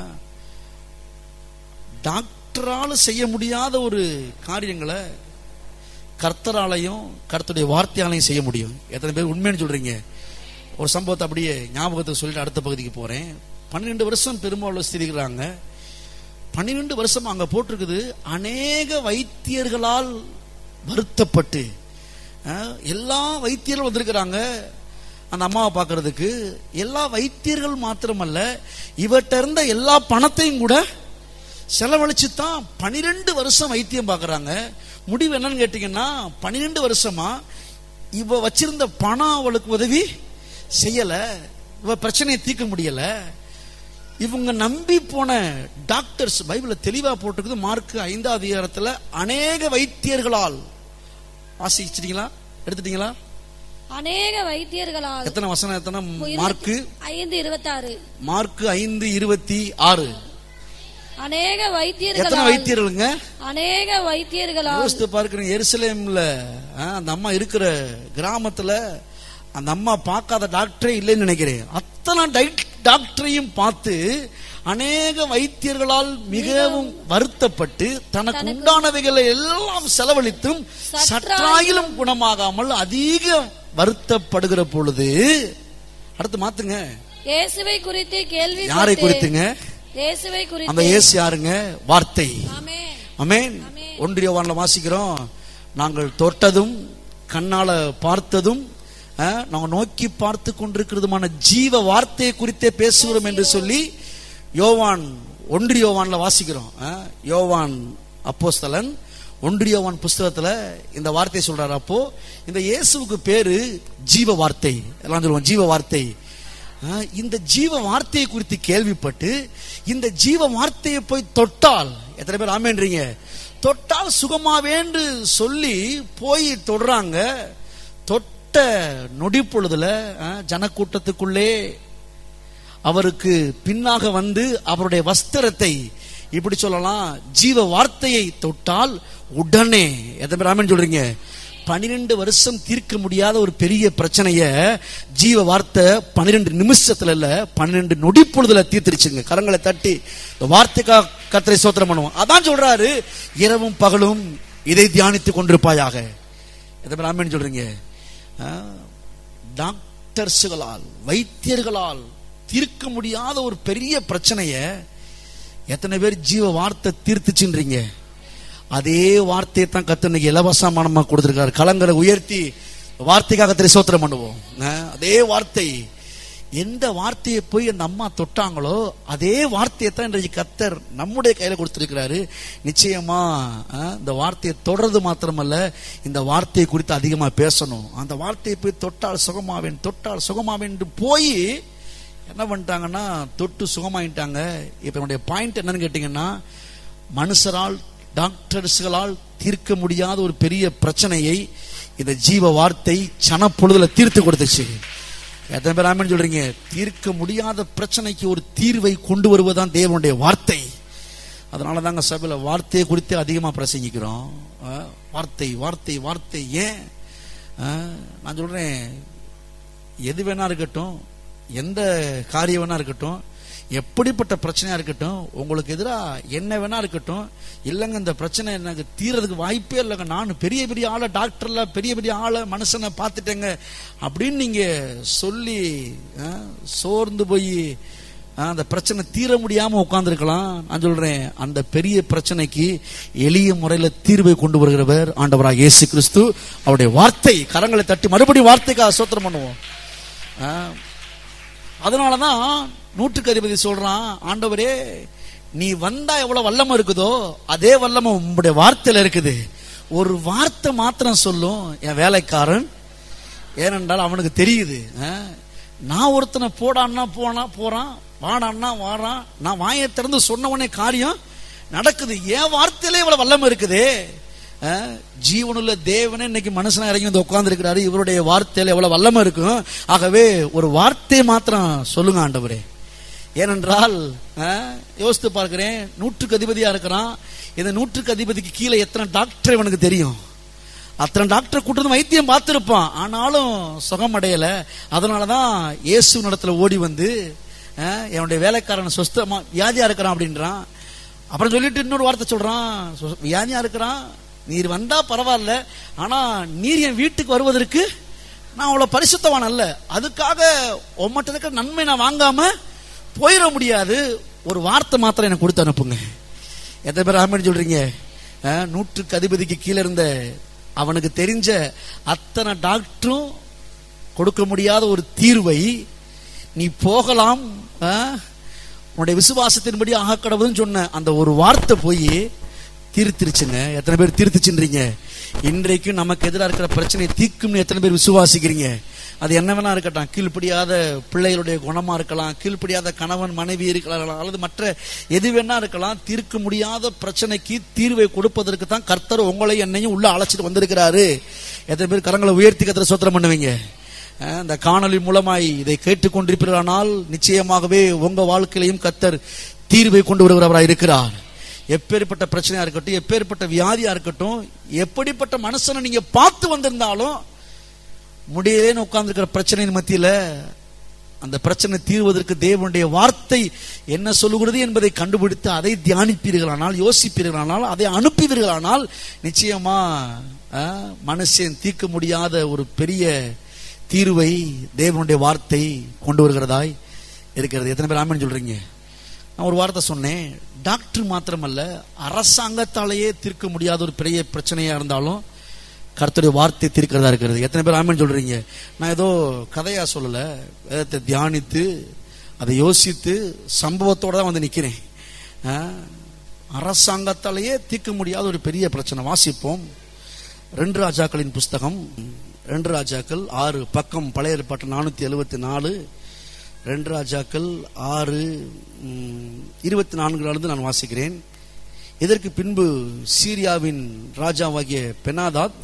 டாக்டரால செய்ய முடியாத ஒரு காரியங்களை கர்த்தராலையும் கர்த்தருடைய வார்த்தையாலையும் செய்ய முடியும் எத்தனை பேர் உண்மைன்னு சொல்றீங்க ஒரு சம்பவத்தை அப்படியே ஞாபகத்தை சொல்லிட்டு அடுத்த பகுதிக்கு போறேன் பன்னிரெண்டு வருஷம் பெரும்பாலும் ஸ்திரிக்கிறாங்க பன்னிரெண்டு வருஷம் அங்க போட்டிருக்குது அநேக வைத்தியர்களால் வருத்தப்பட்டு அஹ், எல்லா வைத்தியர்களும் வந்திருக்கிறாங்க அந்த அம்மாவை பார்க்கறதுக்கு எல்லா வைத்தியர்கள் மாத்திரமல்ல இவர்கிட்ட இருந்த எல்லா பணத்தையும் கூட செலவழிச்சு தான் பனிரெண்டு வருஷம் வைத்தியம் பார்க்கறாங்க முடிவு என்னன்னு கேட்டீங்கன்னா பனிரெண்டு வருஷமா இவ வச்சிருந்த பணம் அவளுக்கு உதவி செய்யல இவ பிரச்சனையை தீர்க்க முடியல இவங்க நம்பி போன டாக்டர்ஸ் பைபிள்ல தெளிவா போட்டிருக்குது மார்க் ஐந்தாவது அதிகாரத்துல அநேக வைத்தியர்களால் வாசிச்சிட்டீங்களா எடுத்துட்டீங்களா அநேக வைத்தியர்களால் எத்தனை வசனம் எத்தனை மார்க்கு ஐந்து இருபத்தாறு மார்க் ஐந்து இருபத்தி ஆறு அநேக எத்தனை வைத்தியர்களால் வைத்தியர்களுங்க அநேக வைத்தியர்களால் யோசித்து பார்க்கிறேன் எருசலேம்ல ஆ, அந்த அம்மா இருக்கிற கிராமத்துல அந்த அம்மா பார்க்காத டாக்டரே இல்லைன்னு நினைக்கிறேன் அத்தனை டை- டாக்டரையும் பார்த்து அநேக வைத்தியர்களால் மிகவும் வருத்தப்பட்டு தனக்கு உண்டானவைகளை எல்லாம் செலவழித்தும் சற்றாயிலும் குணமாகாமல் அதிக வருத்தப்படுகிற பொழுது அடுத்து மாத்துங்க இயேசுவை குறித்து கேள்வி யாரை குறித்துங்க இயேசுவை அந்த குறித்து இயேசு யாருங்க வார்த்தை ஆமென் அமேன் ஒன்றியவான்ல வாசிக்கிறோம் நாங்கள் தொட்டதும் கண்ணால பார்த்ததும் அஹ், நாங்கள் நோக்கி பார்த்து கொண்டிருக்கிறதுமான ஜீவ வார்த்தையை குறித்தே பேசுகிறோம் என்று சொல்லி யோவான் ஒன்றியோவான்ல வாசிக்கிறோம் அஹ், யோவான் அப்போஸ்தலன் ஒன்றியோவான் புஸ்தகத்துல இந்த வார்த்தையை சொல்றாரு அப்போ இந்த இயேசுவுக்கு பேரு ஜீவ வார்த்தை எல்லாம் சொல்லுவோம் ஜீவ வார்த்தை ஆ, இந்த ஜீவ வார்த்தையை குறித்து கேள்விப்பட்டு இந்த ஜீவ வார்த்தையை போய் தொட்டால் எத்தனை பேர் ஆமேன்றீங்க தொட்டால் சுகமாவேன்று சொல்லி போய் தொடுறாங்க தொட்ட நொடி பொழுதுல ஆ, ஜனக்கூட்டத்துக்குள்ளே அவருக்கு பின்னாக வந்து அவருடைய வஸ்திரத்தை இப்படி சொல்லலாம் ஜீவ வார்த்தையை தொட்டால் உடனே எத்தனை பேர் ஆமென் சொல்றீங்க பன்னிரெண்டு வருஷம் தீர்க்க முடியாத ஒரு பெரிய பிரச்சனைய ஜீவ வார்த்தை பன்னிரெண்டு நிமிஷத்துல இல்ல பன்னிரெண்டு நொடி பொழுதுல தீர்த்துருச்சுங்க கரங்களை தட்டி இந்த வார்த்தைக்கா கத்திரை சோத்திரம் பண்ணுவோம் அதான் சொல்றாரு இரவும் பகலும் இதை தியானித்துக் கொண்டிருப்பாயாக எத்தனை பேர் ஆமென் சொல்றீங்க ஆ, டாக்டர்ஸுகளால் வைத்தியர்களால் தீர்க்க முடியாத ஒரு பெரிய பிரச்சனைய எத்தனை பேர் ஜீவ வார்த்தை தீர்த்துச்சுன்றீங்க அதே வார்த்தையை தான் கத்து இன்னைக்கு இலவசமா நம்ம கொடுத்திருக்காரு கலங்களை உயர்த்தி வார்த்தைக்காக திரை சோத்திரம் பண்ணுவோம் அஹ், அதே வார்த்தை எந்த வார்த்தையை போய் அந்த அம்மா தொட்டாங்களோ அதே வார்த்தையை தான் இன்றைக்கு கத்தர் நம்முடைய கையில கொடுத்திருக்கிறாரு நிச்சயமா அஹ், இந்த வார்த்தையை தொடர்றது மாத்திரமல்ல இந்த வார்த்தையை குறித்து அதிகமா பேசணும் அந்த வார்த்தையை போய் தொட்டால் சுகமாவேன் தொட்டால் சுகமாவேன் என்று போய் என்ன பண்ணிட்டாங்கன்னா தொட்டு சுகமாயிட்டாங்க இப்ப என்னுடைய பாயிண்ட் என்னன்னு கேட்டீங்கன்னா மனுஷரால் டாக்டர்ஸ்களால் தீர்க்க முடியாத ஒரு பெரிய பிரச்சனையை இந்த ஜீவ வார்த்தை சனப்பொழுதுல தீர்த்து கொடுத்துச்சு எத்தனை பேர் ஆமென் சொல்றீங்க தீர்க்க முடியாத பிரச்சனைக்கு ஒரு தீர்வை கொண்டு வருவதுதான் தேவனுடைய வார்த்தை அதனால தாங்க சபையில வார்த்தையை குறித்து அதிகமா பிரசங்கிக்கிறோம் ஆ, வார்த்தை வார்த்தை வார்த்தை ஏன் ஆ, நான் சொல்றேன் எது வேணா இருக்கட்டும் எந்த காரியம் வேணா இருக்கட்டும் எப்படிப்பட்ட பிரச்சனையா இருக்கட்டும் உங்களுக்கு எதிரா என்ன வேணா இருக்கட்டும் இல்லைங்க இந்த பிரச்சனை எனக்கு தீரதுக்கு வாய்ப்பே இல்லைங்க நான் பெரிய பெரிய ஆளை டாக்டர்ல பெரிய பெரிய ஆளை மனுஷனை பார்த்துட்டேங்க அப்படின்னு நீங்க சொல்லி ஆ, சோர்ந்து போய் ஆ, அந்த பிரச்சனை தீர முடியாம உட்கார்ந்துருக்கலாம் நான் சொல்றேன் அந்த பெரிய பிரச்சனைக்கு எளிய முறையில தீர்வை கொண்டு வருகிறவர் ஆண்டவராக இயேசு கிறிஸ்து அவருடைய வார்த்தை கரங்களை தட்டி மறுபடியும் வார்த்தைக்காக சோத்திரம் பண்ணுவோம் ஆ, அதனாலதான் நூற்றுக்கு அதிபதி சொல்றான் ஆண்டவரே நீ வந்தா எவ்வளவு வல்லமை இருக்குதோ அதே வல்லமை உங்களுடைய வார்த்தையில இருக்குது ஒரு வார்த்தை மாத்திரம் சொல்லும் என் வேலைக்காரன் ஏனென்றால் அவனுக்கு தெரியுது ஆ, நான் ஒருத்தனை போடான்னா போனா போறான் வாடான்னா வாடான் நான் வாயை திறந்து சொன்னவனே காரியம் நடக்குது என் வார்த்தையிலே இவ்வளவு வல்லமை இருக்குதே அஹ், ஜீவனுள்ள தேவனே இன்னைக்கு மனுஷனா இறங்கி வந்து உட்கார்ந்து இவருடைய வார்த்தையில எவ்வளவு வல்லமை இருக்கும் ஆகவே ஒரு வார்த்தையை மாத்திரம் சொல்லுங்க ஆண்டவரே ஏனென்றால் அஹ், யோசித்து பார்க்கிறேன் நூற்றுக்கு அதிபதியா இருக்கிறான் இந்த நூற்றுக்கு அதிபதிக்கு கீழே எத்தனை டாக்டர் இவனுக்கு தெரியும் அத்தனை டாக்டர் கூட்டு வந்து வைத்தியம் பார்த்திருப்பான் ஆனாலும் சுகம் அடையல அதனாலதான் இயேசு நடத்துல ஓடி வந்து அஹ், என்னுடைய வேலைக்காரன் சொஸ்தமா வியாதியா இருக்கிறான் அப்படின்றான் அப்புறம் சொல்லிட்டு இன்னொரு வார்த்தை சொல்றான் சொ- வியாதியா இருக்கிறான் நீர் வந்தா பரவாயில்ல ஆனா நீர் என் வீட்டுக்கு வருவதற்கு நான் அவ்வளவு பரிசுத்தவான் அல்ல அதுக்காக உம்மட்ட இருக்கிற நன்மை நான் வாங்காம போயிட முடியாது ஒரு வார்த்தை மாத்திரம் எனக்கு கொடுத்து அனுப்புங்க எத்தனை பேர் ஆமென் சொல்றீங்க அஹ், நூற்றுக்கு அதிபதிக்கு கீழே இருந்த அவனுக்கு தெரிஞ்ச அத்தனை டாக்டரும் கொடுக்க முடியாத ஒரு தீர்வை நீ போகலாம் அஹ், உன்னுடைய விசுவாசத்தின்படி ஆக கடவுள்னு சொன்ன அந்த ஒரு வார்த்தை போய் தீர்த்திருச்சுங்க எத்தனை பேர் தீர்த்துச்சுன்றீங்க இன்றைக்கு நமக்கு எதிராக இருக்கிற பிரச்சனையை தீர்க்கும்னு எத்தனை பேர் விசுவாசிக்கிறீங்க அது என்ன வேணா இருக்கட்டும் கீழ்ப்படியாத பிள்ளைகளுடைய குணமா இருக்கலாம் கீழ்ப்படியாத கணவன் மனைவி இருக்கலாம் அல்லது மற்ற எது வேணா இருக்கலாம் தீர்க்க முடியாத பிரச்சனைக்கு தீர்வை கொடுப்பதற்கு தான் கர்த்தர் உங்களை என்னையும் உள்ள அழைச்சிட்டு வந்திருக்கிறாரு எத்தனை பேர் கரங்களை உயர்த்தி கத்திர சோத்திரம் பண்ணுவீங்க அஹ், இந்த காணொளி மூலமாய் இதை கேட்டுக்கொண்டிருப்பீர்களானால் நிச்சயமாகவே உங்க வாழ்க்கையிலையும் கத்தர் தீர்வை கொண்டு வருகிறவராய் இருக்கிறார் எப்பேற்பட்ட பிரச்சனையா இருக்கட்டும் எப்பேற்பட்ட வியாதியா இருக்கட்டும் எப்படிப்பட்ட மனுஷனை நீங்க பார்த்து வந்திருந்தாலும் முடியலேன்னு உட்கார்ந்துருக்கிற பிரச்சனையின் மத்தியில அந்த பிரச்சனை தீர்வதற்கு தேவனுடைய வார்த்தை என்ன சொல்லுகிறது என்பதை கண்டுபிடித்து அதை தியானிப்பீர்களானால் யோசிப்பீர்களானால் அதை அனுப்புவீர்களானால் நிச்சயமா அஹ், மனுஷன் தீர்க்க முடியாத ஒரு பெரிய தீர்வை தேவனுடைய வார்த்தை கொண்டு வருகிறதாய் இருக்கிறது எத்தனை பேர் ஆமென் சொல்றீங்க நான் ஒரு வார்த்தை சொன்னேன் டாக்டர் மாத்திரமல்ல அரசாங்கத்தாலேயே தீர்க்க முடியாத ஒரு பெரிய பிரச்சனையா இருந்தாலும் கர்த்தருடைய வார்த்தை தீர்க்கிறதா இருக்கிறது எத்தனை பேர் ஆமென் சொல்றீங்க நான் ஏதோ கதையா சொல்லல வேதத்தை தியானித்து அதை யோசித்து சம்பவத்தோட தான் வந்து நிக்கிறேன் ஆ, அரசாங்கத்தாலேயே தீர்க்க முடியாத ஒரு பெரிய பிரச்சனை வாசிப்போம் ரெண்டு ராஜாக்களின் புஸ்தகம் ரெண்டு ராஜாக்கள் ஆறு பக்கம் பழைய ஏற்பாட்டு நானூத்தி எழுபத்தி நாலு ரெண்டு ராஜாக்கள் ஆறு ம், இருபத்தி நான்குலிருந்து நான் வாசிக்கிறேன் இதற்கு பின்பு சீரியாவின் ராஜாவாகிய பெனாதாத்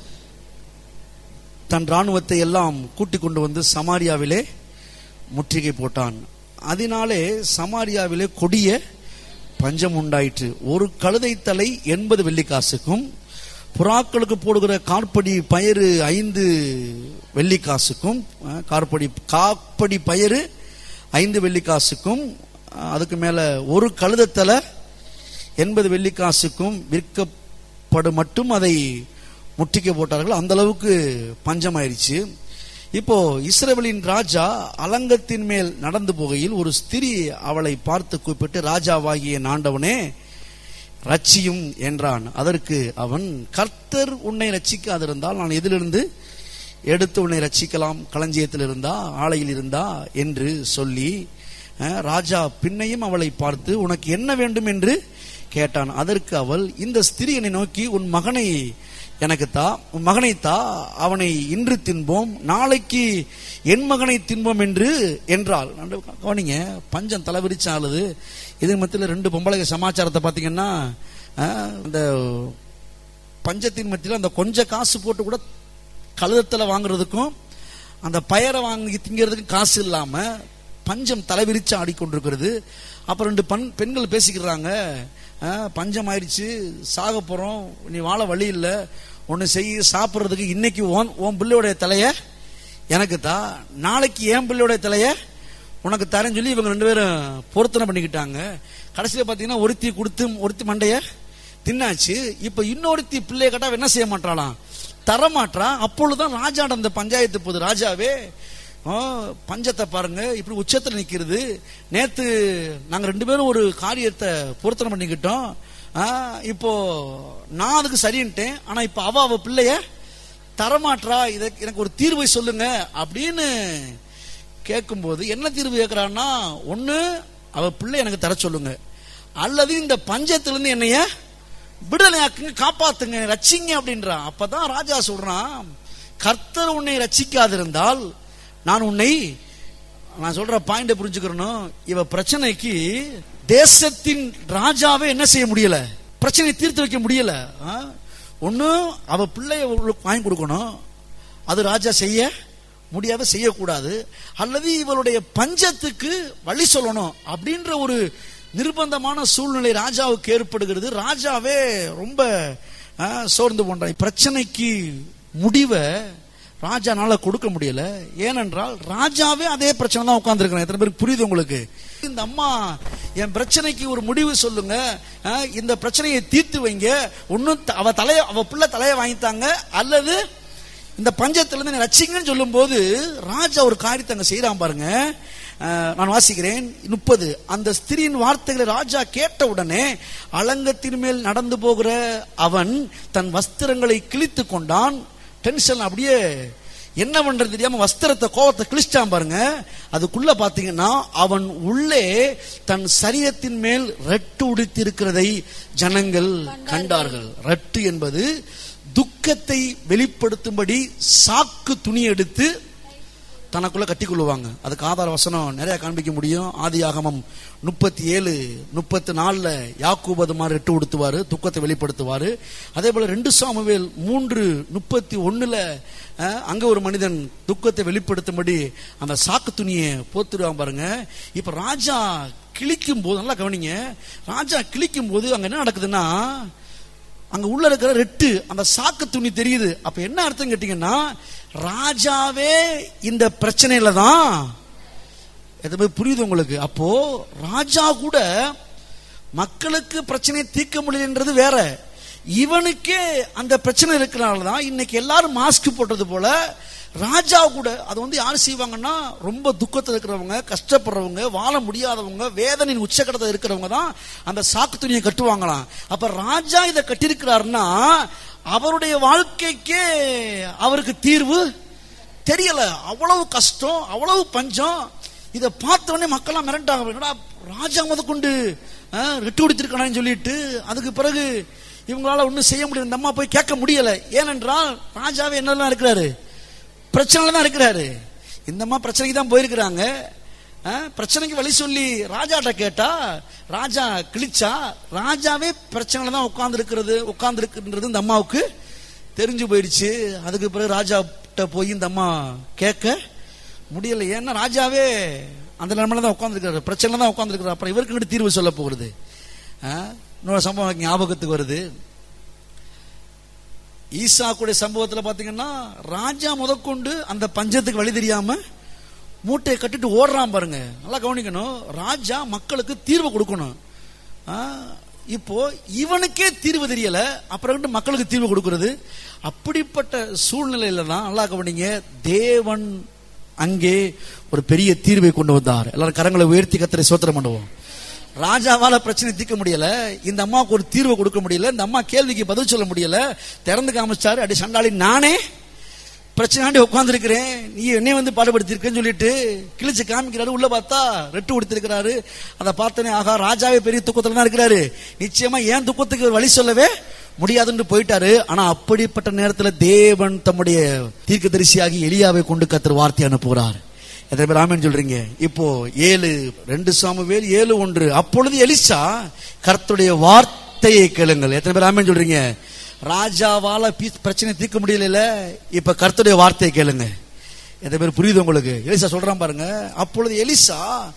தன் ராணுவத்தை எல்லாம் கூட்டிக் கொண்டு வந்து சமாரியாவிலே முற்றுகை போட்டான் அதனாலே சமாரியாவிலே கொடிய பஞ்சம் உண்டாயிற்று ஒரு கழுதை தலை எண்பது வெள்ளிக்காசுக்கும் புறாக்களுக்கு போடுகிற கார்படி பயறு ஐந்து வெள்ளிக்காசுக்கும் அஹ், கார்படி காப்படி பயறு ஐந்து வெள்ளிக்காசுக்கும் அஹ், அதுக்கு மேல ஒரு கழுதத்தலை எண்பது வெள்ளிக்காசுக்கும் விற்கப்படும் மட்டும் அதை முற்றுகை போட்டார்கள் அந்த அளவுக்கு பஞ்சமாயிருச்சு இப்போ இஸ்ரவேலின் ராஜா அலங்கத்தின் மேல் நடந்து போகையில் ஒரு ஸ்திரீ அவளை பார்த்து கூப்பிட்டு ராஜாவாகிய நாண்டவனே ரட்சியும் என்றான் அதற்கு அவன் கர்த்தர் உன்னை ரட்சிக்காதிருந்தால் நான் எதிலிருந்து எடுத்து உன்னை ரட்சிக்கலாம் களஞ்சியத்தில் இருந்தா ஆலையில் இருந்தா என்று சொல்லி அஹ், ராஜா பின்னையும் அவளை பார்த்து உனக்கு என்ன வேண்டும் என்று கேட்டான் அதற்கு அவள் இந்த ஸ்திரீ என்னை நோக்கி உன் மகனை எனக்கு தா உன் மகனை தா அவனை இன்று தின்போம் நாளைக்கு என் மகனை தின்போம் என்று என்றாள் நண்டு கவனிங்க பஞ்சம் தலைவிரிச்சு ஆளுது இது மத்தியில் ரெண்டு பொம்பளை சமாச்சாரத்தை பார்த்தீங்கன்னா அஹ், இந்த பஞ்சத்தின் மத்தியில் அந்த கொஞ்ச காசு போட்டு கூட கழுதத்தில் வாங்குறதுக்கும் அந்த பயரை வாங்கி திங்கிறதுக்கும் காசு இல்லாம பஞ்சம் தலைவிரிச்சு ஆடிக்கொண்டிருக்கிறது அப்புறம் ரெண்டு பண் பெண்கள் பேசிக்கிறாங்க "அஹ், பஞ்சம் ஆயிடுச்சு சாக போறோம் நீ வாழ வழி இல்லை ஒன்று செய்ய சாப்பிட்றதுக்கு இன்னைக்கு ஓன் உன் பிள்ளையோடைய தலைய எனக்கு தா நாளைக்கு என் பிள்ளையோடைய தலைய உனக்கு தரேன்னு சொல்லி இவங்க ரெண்டு பேரும் பொருத்தனை பண்ணிக்கிட்டாங்க கடைசியில் பார்த்தீங்கன்னா ஒருத்தி கொடுத்து ஒருத்தி மண்டைய தின்னாச்சு இப்ப இன்னொருத்தி பிள்ளைய கேட்டா அவ என்ன செய்ய மாட்டாளாம் தரமாட்டா அப்பொழுதுதான் ராஜாட அந்த பஞ்சாயத்து போகுது ராஜாவே ஆ, பஞ்சத்தை பாருங்க இப்படி உச்சத்துல நிக்கிறது நேத்து நாங்க ரெண்டு பேரும் ஒரு காரியத்தை பொருத்தனை பண்ணிக்கிட்டோம் ஆ, இப்போ நான் அதுக்கு சரின்ட்டேன் ஆனா இப்ப அவ அவ பிள்ளைய தரமாட்றா இத எனக்கு ஒரு தீர்வை சொல்லுங்க அப்படின்னு கேட்கும்போது என்ன தீர்வு கேட்கிறான்னா ஒண்ணு அவ பிள்ளை எனக்கு தர சொல்லுங்க அல்லது இந்த பஞ்சத்திலிருந்து என்னைய விடுதலையாக்குங்க காப்பாத்துங்க ரட்சிங்க அப்படின்றான் அப்பதான் ராஜா சொல்றான் கர்த்தர் உன்னை ரட்சிக்காதிருந்தால் நான் உன்னை நான் சொல்ற பாயிண்ட புரிஞ்சுக்கிறணும் இவ பிரச்சனைக்கு தேசத்தின் ராஜாவே என்ன செய்ய முடியல பிரச்சனையை தீர்த்து வைக்க முடியல ஆ? ஒண்ணு அவ பிள்ளைய அவளுக்கு வாங்கி கொடுக்கணும் அது ராஜா செய்ய முடியாத செய்யக்கூடாது அல்லது இவளுடைய பஞ்சத்துக்கு வழி சொல்லணும் அப்படின்ற ஒரு நிர்பந்தமான சூழ்நிலை ராஜாவுக்கு ஏற்படுகிறது ராஜாவே ரொம்ப ஆ, சோர்ந்து போன்றான் பிரச்சனைக்கு முடிவை ராஜானால கொடுக்க முடியல ஏனென்றால் ராஜாவே அதே பிரச்சனை தான் உட்கார்ந்துருக்கிறேன் எத்தனை பேருக்கு புரியுது உங்களுக்கு இந்த அம்மா என் பிரச்சனைக்கு ஒரு முடிவு சொல்லுங்க ஆ, இந்த பிரச்சனையை தீர்த்து வைங்க ஒன்னும் அவ தலைய அவ பிள்ளை தலையை வாங்கித்தாங்க அல்லது இந்த பஞ்சத்திலிருந்து நீ ரட்சிங்கன்னு சொல்லும்போது ராஜா ஒரு காரியத்தை அங்க செய்யறான் பாருங்க அஹ், நான் வாசிக்கிறேன் முப்பது அந்த ஸ்திரியின் வார்த்தைகளை ராஜா கேட்ட உடனே அலங்கத்தின் மேல் நடந்து போகிற அவன் தன் வஸ்திரங்களை கிழித்து கொண்டான் டென்ஷன் அப்படியே என்ன பண்றது தெரியாம வஸ்திரத்தை கோவத்தை கிழிச்சிட்டான் பாருங்க அதுக்குள்ள பாத்தீங்கன்னா அவன் உள்ளே தன் சரீரத்தின் மேல் ரெட்டு உடுத்திருக்கிறதை ஜனங்கள் கண்டார்கள் ரெட்டு என்பது துக்கத்தை வெளிப்படுத்தும்படி சாக்கு துணி எடுத்து தனக்குள்ள கட்டிக்கொள்ளுவாங்க அதுக்கு ஆதார வசனம் நிறைய காண்பிக்க முடியும் ஆதி ஆகமம் முப்பத்தி ஏழு முப்பத்தி நாலுல யாக்கூப் அது மாதிரி எட்டு உடுத்துவாரு துக்கத்தை வெளிப்படுத்துவாரு அதே போல ரெண்டு சாமுவேல் மூன்று முப்பத்தி ஒண்ணுல அஹ், அங்க ஒரு மனிதன் துக்கத்தை வெளிப்படுத்தும்படி அந்த சாக்கு துணியை போத்துருவான் பாருங்க இப்ப ராஜா கிழிக்கும் போது நல்லா கவனிங்க ராஜா கிழிக்கும் போது அங்க என்ன நடக்குதுன்னா அங்க உள்ள இருக்கிற ரெட்டு அந்த சாக்கு துணி தெரியுது அப்ப என்ன அர்த்தம் கேட்டீங்கன்னா ராஜாவே இந்த பிரச்சனையில தான் எதுவுமே புரியுது உங்களுக்கு அப்போ ராஜா கூட மக்களுக்கு பிரச்சனையை தீர்க்க முடியலன்றது வேற இவனுக்கே அந்த பிரச்சனை இருக்கிறனால தான் இன்னைக்கு எல்லாரும் மாஸ்க் போட்டது போல ராஜா கூட அது வந்து யார் செய்வாங்கன்னா ரொம்ப துக்கத்தில் இருக்கிறவங்க கஷ்டப்படுறவங்க வாழ முடியாதவங்க வேதனையின் உச்சக்கட்டத்தில் இருக்கிறவங்க தான் அந்த சாக்கு துணியை கட்டுவாங்களாம் அப்ப ராஜா இதை கட்டியிருக்கிறாருன்னா அவருடைய வாழ்க்கைக்கே அவருக்கு தீர்வு தெரியல அவ்வளவு கஷ்டம் அவ்வளவு பஞ்சம் இதை பார்த்த உடனே மக்கள்லாம் மிரண்டாங்க என்னடா ராஜா முத கொண்டு ரெட்டு கொடுத்திருக்கானு சொல்லிட்டு அதுக்கு பிறகு இவங்களால ஒன்றும் செய்ய முடியல இந்த அம்மா போய் கேட்க முடியல ஏனென்றால் ராஜாவே என்னெல்லாம் இருக்கிறாரு பிரச்சனையில தான் இருக்கிறாரு இந்த அம்மா பிரச்சனைக்கு தான் போயிருக்கிறாங்க ஆ, பிரச்சனைக்கு வழி சொல்லி ராஜாட்ட கேட்டா ராஜா கிழிச்சா ராஜாவே பிரச்சனையில தான் உட்கார்ந்து இருக்கிறது உட்கார்ந்து இருக்குன்றது இந்த அம்மாவுக்கு தெரிஞ்சு போயிடுச்சு அதுக்கு பிறகு ராஜாட்ட போய் இந்த அம்மா கேட்க முடியல ஏன்னா ராஜாவே அந்த நிலைமையில தான் உட்காந்துருக்காரு பிரச்சனை தான் உட்காந்துருக்காரு அப்புறம் இவருக்கு இங்கிட்டு தீர்வு சொல்ல போகிறது ஆ, இன்னொரு சம்பவம் எனக்கு ஞாபகத்துக்கு வருது ஈசாக்குடைய சம்பவத்துல பாத்தீங்கன்னா ராஜா முதற்கொண்டு அந்த பஞ்சத்துக்கு வழி தெரியாம மூட்டையை கட்டிட்டு ஓடுறான் பாருங்க நல்லா கவனிக்கணும் ராஜா மக்களுக்கு தீர்வு கொடுக்கணும் ஆ, இப்போ இவனுக்கே தீர்வு தெரியல அப்புறம் மக்களுக்கு தீர்வு கொடுக்கிறது அப்படிப்பட்ட சூழ்நிலையில தான் நல்லா கவனிங்க தேவன் அங்கே ஒரு பெரிய தீர்வை கொண்டு வந்தார் எல்லாரும் கரங்களை உயர்த்தி கத்தரை சோத்திரம் பண்ணுவோம் ராஜாவால பிரச்சனை தீர்க்க முடியல இந்த அம்மாவுக்கு ஒரு தீர்வு கொடுக்க முடியல இந்த அம்மா கேள்விக்கு பதில் சொல்ல முடியல திறந்து காமிச்சாரு அடி சண்டாளி நானே பிரச்சனையாண்டி உட்காந்துருக்கிறேன் நீ என்னைய வந்து பாடுபடுத்திருக்கேன்னு சொல்லிட்டு கிழிச்சு காமிக்கிறாரு உள்ள பார்த்தா ரெட்டு கொடுத்திருக்கிறாரு அதை பார்த்தனே ஆகா ராஜாவே பெரிய துக்கத்துல தான் இருக்கிறாரு நிச்சயமா ஏன் துக்கத்துக்கு ஒரு வழி சொல்லவே முடியாதுன்னு போயிட்டாரு ஆனா அப்படிப்பட்ட நேரத்துல தேவன் தம்முடைய தீர்க்கதரிசியாகி எலியாவை கொண்டு கத்தர் வார்த்தை அனுப்புகிறார் எத்தனை பேர் ஆமென் சொல்றீங்க இப்போ ஏழு ரெண்டு சாமுவேல் ஏழு ஒன்று அப்பொழுது எலிசா கர்த்தருடைய வார்த்தையை கேளுங்கள் எத்தனை பேர் ஆமென் சொல்றீங்க ராஜாவால பீ- பிரச்சனை தீர்க்க முடியல இப்ப கர்த்தருடைய வார்த்தையை கேளுங்க எத்தனை பேர் புரியுது உங்களுக்கு எலிசா சொல்றான் பாருங்க அப்பொழுது எலிசா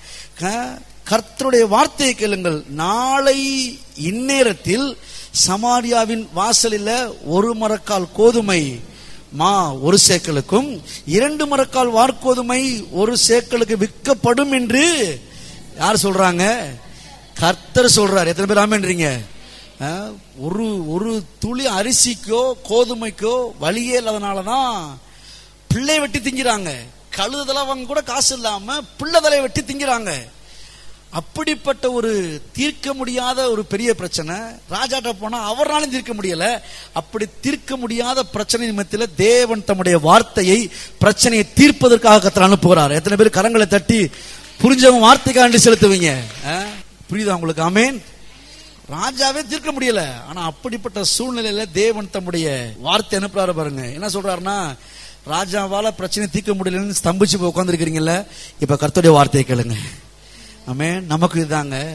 க- கர்த்தருடைய வார்த்தையை கேளுங்கள் நாளை இந்நேரத்தில் சமாரியாவின் வாசலில் ஒரு மரக்கால் கோதுமை மா ஒரு சேக்கலுக்கும் இரண்டு மரக்கால் வார்கோதுமை ஒரு சேக்கலுக்கு விற்கப்படும் என்று யார் சொல்றாங்க கர்த்தர் சொல்றார் எத்தனை பேர் ஆமென்றீங்க ஆ, ஒரு ஒரு துளி அரிசிக்கோ கோதுமைக்கோ வழியே இல்லாதனால தான் பிள்ளை வெட்டி திங்கிறாங்க கழுதலவங்க கூட காசு இல்லாம பிள்ளை தலையை வெட்டி திங்கிறாங்க அப்படிப்பட்ட ஒரு தீர்க்க முடியாத ஒரு பெரிய பிரச்சனை ராஜாட்ட போனா அவராலும் தீர்க்க முடியல அப்படி தீர்க்க முடியாத பிரச்சனை நிமித்தில தேவன் தம்முடைய வார்த்தையை பிரச்சனையை தீர்ப்பதற்காக கத்தர் அனுப்புகிறார் எத்தனை பேர் கரங்களை தட்டி புரிஞ்சவங்க வார்த்தைக்காண்டி செலுத்துவீங்க ஆ? புரியுதா உங்களுக்கு ஆமேன் ராஜாவே தீர்க்க முடியல ஆனா அப்படிப்பட்ட சூழ்நிலையில தேவன் தம்முடைய வார்த்தை அனுப்புறாரு பாருங்க என்ன சொல்றாருன்னா ராஜாவால பிரச்சனை தீர்க்க முடியலன்னு ஸ்தம்பிச்சு போய் உட்காந்துருக்கிறீங்கல்ல இப்ப கர்த்தருடைய வார்த்தையை கேளுங்க ஆமே நமக்கு இதாங்க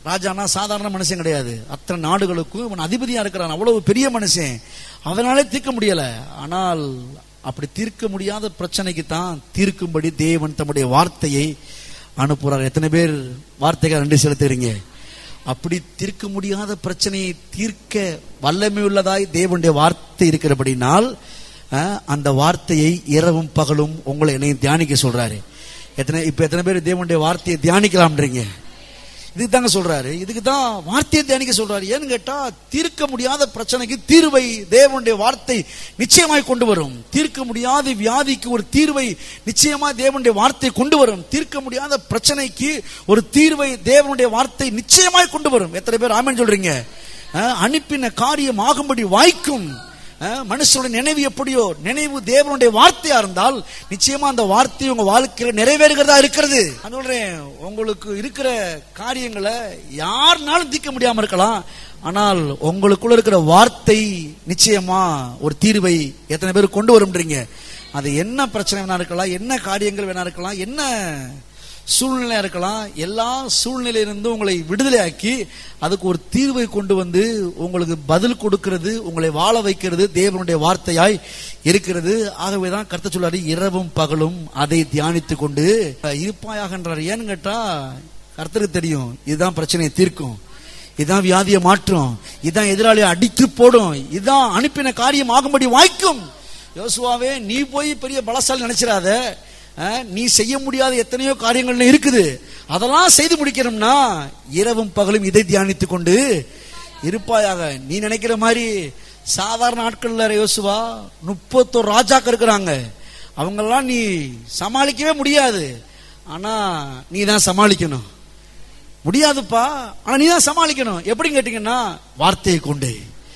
ராஜானா சாதாரண மனுஷன் கிடையாது அத்தனை நாடுகளுக்கும் இவன் அதிபதியா இருக்கிறான் அவ்வளவு பெரிய மனுஷன் அவனாலே தீர்க்க முடியல ஆனால் அப்படி தீர்க்க முடியாத பிரச்சனைக்கு தான் தீர்க்கும்படி தேவன் தம்முடைய வார்த்தையை அனுப்புறார் எத்தனை பேர் வார்த்தைக்கு நன்றி செலுத்துறீங்க அப்படி தீர்க்க முடியாத பிரச்சனையை தீர்க்க வல்லமை உள்ளதாய் தேவனுடைய வார்த்தை இருக்கிறபடினால் அஹ், அந்த வார்த்தையை இரவும் பகலும் உங்களை என்னையும் தியானிக்க சொல்றாரு எத்தனை இப்ப எத்தனை பேர் தேவனுடைய வார்த்தையை தியானிக்கலாம்ன்றீங்க இதுக்கு தாங்க சொல்றாரு இதுக்கு தான் வார்த்தையை தியானிக்க சொல்றாரு ஏன்னு கேட்டா தீர்க்க முடியாத பிரச்சனைக்கு தீர்வை தேவனுடைய வார்த்தை நிச்சயமாய் கொண்டு வரும் தீர்க்க முடியாத வியாதிக்கு ஒரு தீர்வை நிச்சயமாய் தேவனுடைய வார்த்தை கொண்டு வரும் தீர்க்க முடியாத பிரச்சனைக்கு ஒரு தீர்வை தேவனுடைய வார்த்தை நிச்சயமாய் கொண்டு வரும் எத்தனை பேர் ஆமென் சொல்றீங்க அஹ், அனுப்பின காரியம் ஆகும்படி வாய்க்கும் அஹ், மனுஷனுடைய நினைவு எப்படியோ நினைவு தேவனுடைய வார்த்தையா இருந்தால் நிச்சயமா அந்த வார்த்தை உங்க வாழ்க்கையில நிறைவேறுகிறதா இருக்கிறது நான் சொல்றேன் உங்களுக்கு இருக்கிற காரியங்களை யாருனாலும் தீர்க்க முடியாம இருக்கலாம் ஆனால் உங்களுக்குள்ள இருக்கிற வார்த்தை நிச்சயமா ஒரு தீர்வை எத்தனை பேர் கொண்டு வரும்ன்றீங்க அது என்ன பிரச்சனை வேணா இருக்கலாம் என்ன காரியங்கள் வேணா இருக்கலாம் என்ன சூழ்நிலை இருக்கலாம் எல்லா சூழ்நிலையிலிருந்தும் உங்களை விடுதலையாக்கி அதுக்கு ஒரு தீர்வை கொண்டு வந்து உங்களுக்கு பதில் கொடுக்கிறது உங்களை வாழ வைக்கிறது தேவனுடைய வார்த்தையாய் இருக்கிறது ஆகவே தான் கருத்து சொல்லாரு இரவும் பகலும் அதை தியானித்து கொண்டு இருப்பாயாகன்றார் ஏன்னு கேட்டா கர்த்தருக்கு தெரியும் இதுதான் பிரச்சனையை தீர்க்கும் இதான் வியாதியை மாற்றும் இதான் எதிராளியை அடித்து போடும் இதான் அனுப்பின காரியம் ஆகும்படி வாய்க்கும் யோசுவாவே நீ போய் பெரிய பலசாலி நினைச்சிடாத அஹ், நீ செய்ய முடியாத எத்தனையோ காரியங்கள் இருக்குது அதெல்லாம் செய்து முடிக்கணும்னா இரவும் பகலும் இதை தியானித்துக் கொண்டு இருப்பாயாக நீ நினைக்கிற மாதிரி சாதாரண ஆட்கள்ல யோசுவா முப்பத்தோரு ராஜாக்கள் இருக்கிறாங்க அவங்கெல்லாம் நீ சமாளிக்கவே முடியாது ஆனா நீ தான் சமாளிக்கணும் முடியாதுப்பா ஆனா நீ தான் சமாளிக்கணும் எப்படி கேட்டீங்கன்னா வார்த்தையை கொண்டு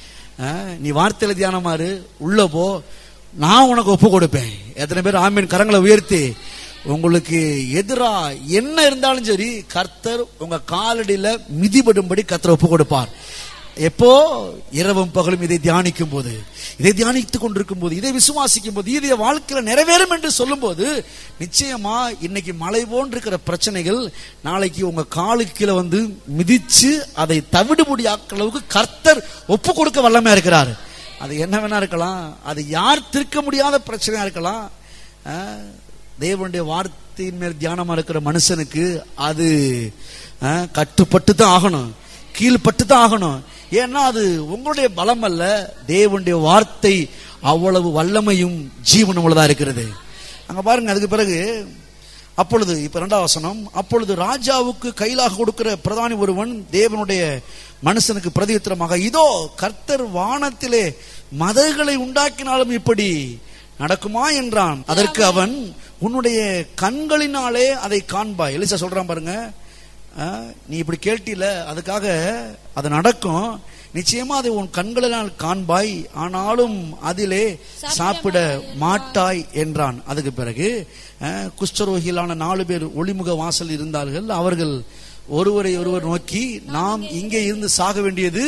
அஹ், நீ வார்த்தையில தியானமாரு உள்ள போ நான் உனக்கு ஒப்பு கொடுப்பேன் எத்தனை பேர் ஆமீன் கரங்களை உயர்த்தி உங்களுக்கு எதிரா என்ன இருந்தாலும் சரி கர்த்தர் உங்க காலடியில மிதிபடும்படி கர்த்தர் ஒப்பு கொடுப்பார் எப்போ இரவும் பகலும் இதை தியானிக்கும் போது இதை தியானித்துக் கொண்டிருக்கும் போது இதை விசுவாசிக்கும் போது இது என் வாழ்க்கையில நிறைவேறும் என்று சொல்லும்போது நிச்சயமா இன்னைக்கு மலை போன்றிருக்கிற பிரச்சனைகள் நாளைக்கு உங்க காலுக்கு கீழே வந்து மிதிச்சு அதை தவிடுபடி ஆக்கிற அளவுக்கு கர்த்தர் ஒப்பு கொடுக்க வல்லமையா இருக்கிறார் அது என்ன வேணா இருக்கலாம் அது யார் தீர்க்க முடியாத பிரச்சனையா இருக்கலாம் அஹ், தேவனுடைய வார்த்தையின் மேல் தியானமா இருக்கிற மனுஷனுக்கு அது அஹ், கட்டுப்பட்டு தான் ஆகணும் கீழ்பட்டு தான் ஆகணும் ஏன்னா அது உங்களுடைய பலம் அல்ல தேவனுடைய வார்த்தை அவ்வளவு வல்லமையும் ஜீவனும் உள்ளதா இருக்கிறது அங்க பாருங்க அதுக்கு பிறகு அப்பொழுது இப்ப இரண்டாம் வசனம் அப்பொழுது ராஜாவுக்கு கையிலாக கொடுக்கிற பிரதானி ஒருவன் தேவனுடைய மனுஷனுக்கு பிரதியுத்தரமாக இதோ கர்த்தர் வானத்திலே மதகுகளை உண்டாக்கினாலும் இப்படி நடக்குமா என்றான் அதற்கு அவன் உன்னுடைய கண்களினாலே அதை காண்பாய் எலிசா சொல்றான் பாருங்க ஆ, நீ இப்படி கேட்டில அதுக்காக அது நடக்கும் நிச்சயமா அதை உன் கண்களினால் காண்பாய் ஆனாலும் அதிலே சாப்பிட மாட்டாய் என்றான் அதுக்கு பிறகு ஆ, குஷ்டரோகிகளான நாலு பேர் ஒளிமுக வாசல் இருந்தார்கள் அவர்கள் ஒருவரை ஒருவர் நோக்கி நாம் இங்கே இருந்து சாக வேண்டியது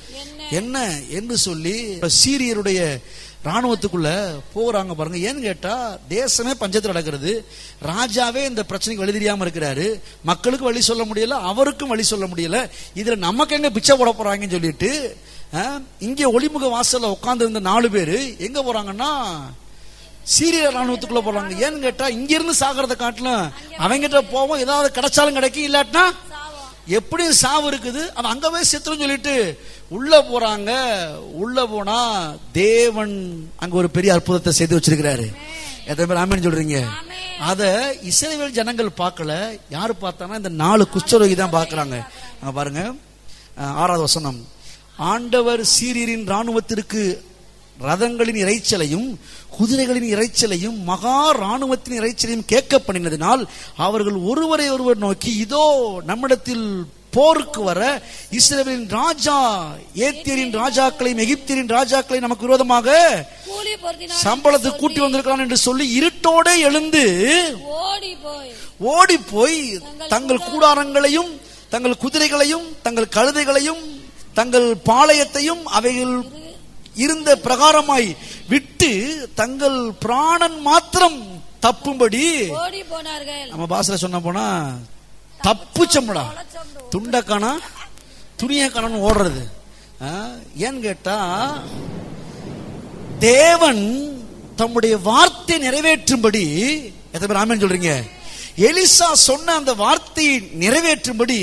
என்ன என்று சொல்லி சீரியருடைய ராணுவத்துக்குள்ள போறாங்க பாருங்க ஏன்னு கேட்டா தேசமே பஞ்சத்தில் நடக்கிறது ராஜாவே இந்த பிரச்சனைக்கு வழி தெரியாம இருக்கிறாரு மக்களுக்கு வழி சொல்ல முடியல அவருக்கும் வழி சொல்ல முடியல இதுல நமக்கு எங்க பிச்சை போட போறாங்கன்னு சொல்லிட்டு அஹ், இங்கே ஒளிமுக வாசல்ல உட்கார்ந்து இருந்த நாலு பேரு எங்க போறாங்கன்னா சீரிய ராணுவத்துக்குள்ள போறாங்க ஏன்னு கேட்டா இங்க இருந்து சாகிறத காட்டிலும் அவங்கிட்ட போவோம் ஏதாவது கிடைச்சாலும் கிடைக்கும் இல்லாட்டினா எப்படியும் சாவு இருக்குது அவன் அங்க போய் செத்துரும் சொல்லிட்டு உள்ள போறாங்க உள்ள போனா தேவன் அங்க ஒரு பெரிய அற்புதத்தை செய்து வச்சிருக்கிறாரு எத்தனை பேர் ஆமேன்னு சொல்றீங்க அத இஸ்ரவேல் ஜனங்கள் பார்க்கல யாரு பார்த்தானா இந்த நாலு குஷ்டரோகி தான் பார்க்கறாங்க அங்க பாருங்க அஹ், ஆறாவது வசனம் ஆண்டவர் சீரியரின் ராணுவத்திற்கு ரதங்களின் இறைச்சலையும் குதிரைகளின் இறைச்சலையும் மகா ராணுவத்தின் இறைச்சலையும் கேட்க பண்ணினதினால் அவர்கள் ஒருவரை ஒருவர் நோக்கி இதோ நம்மிடத்தில் போருக்கு வர இஸ்ரவேலின் ராஜா ஏத்தியரின் ராஜாக்களையும் எகிப்தியரின் ராஜாக்களையும் நமக்கு விரோதமாக கூலி பொருத்தினான் சம்பளத்தை கூட்டி வந்திருக்கிறான் என்று சொல்லி இருட்டோட எழுந்து ஓடி போய் ஓடி போய் தங்கள் கூடாரங்களையும் தங்கள் குதிரைகளையும் தங்கள் கழுதைகளையும் தங்கள் பாளையத்தையும் அவைகள் இருந்த பிரகாரமாய் விட்டு தங்கள் பிராணன் மாத்திரம் தப்பும்படி ஓடி போனார்கள் நம்ம பாசல சொன்ன போனா தப்புச்சம்டா துண்ட காணா துணியை காணான்னு ஓடுறது ஆ, ஏன்னு கேட்டா தேவன் தம்முடைய வார்த்தை நிறைவேற்றும்படி எத்தனை பேர் ஆமென் சொல்றீங்க எலிசா சொன்ன அந்த வார்த்தையை நிறைவேற்றும்படி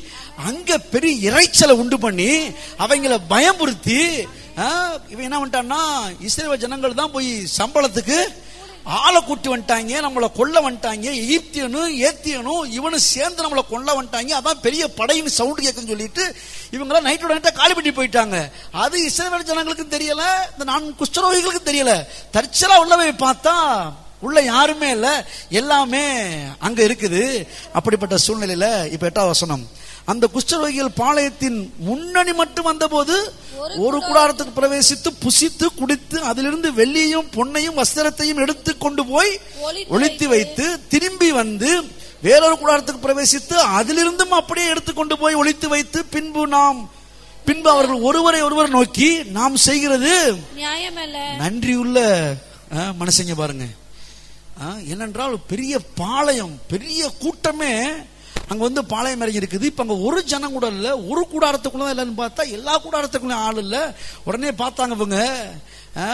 அங்க பெரிய இறைச்சலை உண்டு பண்ணி அவங்கள பயமுறுத்தி ஆ, இவன் என்ன பண்ணிட்டான்னா இஸ்ரேல் ஜனங்கள் தான் போய் சம்பளத்துக்கு ஆளை கூட்டி வந்துட்டாங்க நம்மளை கொல்ல வந்துட்டாங்க எகிப்தியனும் ஏத்தியனும் இவனும் சேர்ந்து நம்மளை கொல்ல வந்துட்டாங்க அதான் பெரிய படையின் சவுண்ட் கேட்குன்னு சொல்லிட்டு இவங்களாம் நைட்டோட நைட்டா காலி பண்ணி போயிட்டாங்க அது இஸ்ரேல் ஜனங்களுக்கும் தெரியல இந்த நான் குஷ்டரோகிகளுக்கும் தெரியல தற்சலா உள்ள போய் பார்த்தா உள்ள யாருமே இல்ல எல்லாமே அங்க இருக்குது அப்படிப்பட்ட சூழ்நிலையில இப்ப எட்டாவது வசனம் அந்த குஷ்டரோகிகள் பாளையத்தின் முன்னணி மட்டும் வந்தபோது ஒரு கூடாரத்துக்கு பிரவேசித்து புசித்து குடித்து அதிலிருந்து வெள்ளியையும் பொன்னையும் வஸ்திரத்தையும் எடுத்து கொண்டு போய் ஒளித்து ஒளித்து வைத்து திரும்பி வந்து வேறொரு கூடாரத்துக்கு பிரவேசித்து அதிலிருந்தும் அப்படியே எடுத்துக்கொண்டு போய் ஒளித்து வைத்து பின்பு நாம் பின்பு அவர்கள் ஒருவரை ஒருவர் நோக்கி நாம் செய்கிறது நியாயமல்ல நன்றியுள்ள ஆ, மனுஷங்க பாருங்க ஆ, என்னென்றால் பெரிய பாளையம் பெரிய கூட்டமே அங்க வந்து பாளையம் இறங்கி இருக்குது இப்ப அங்க ஒரு ஜனம் கூட இல்ல ஒரு கூடாரத்துக்குள்ள தான் இல்லைன்னு பார்த்தா எல்லா கூடாரத்துக்குள்ளயும் ஆள் இல்ல உடனே பார்த்தாங்க இவங்க ஆ,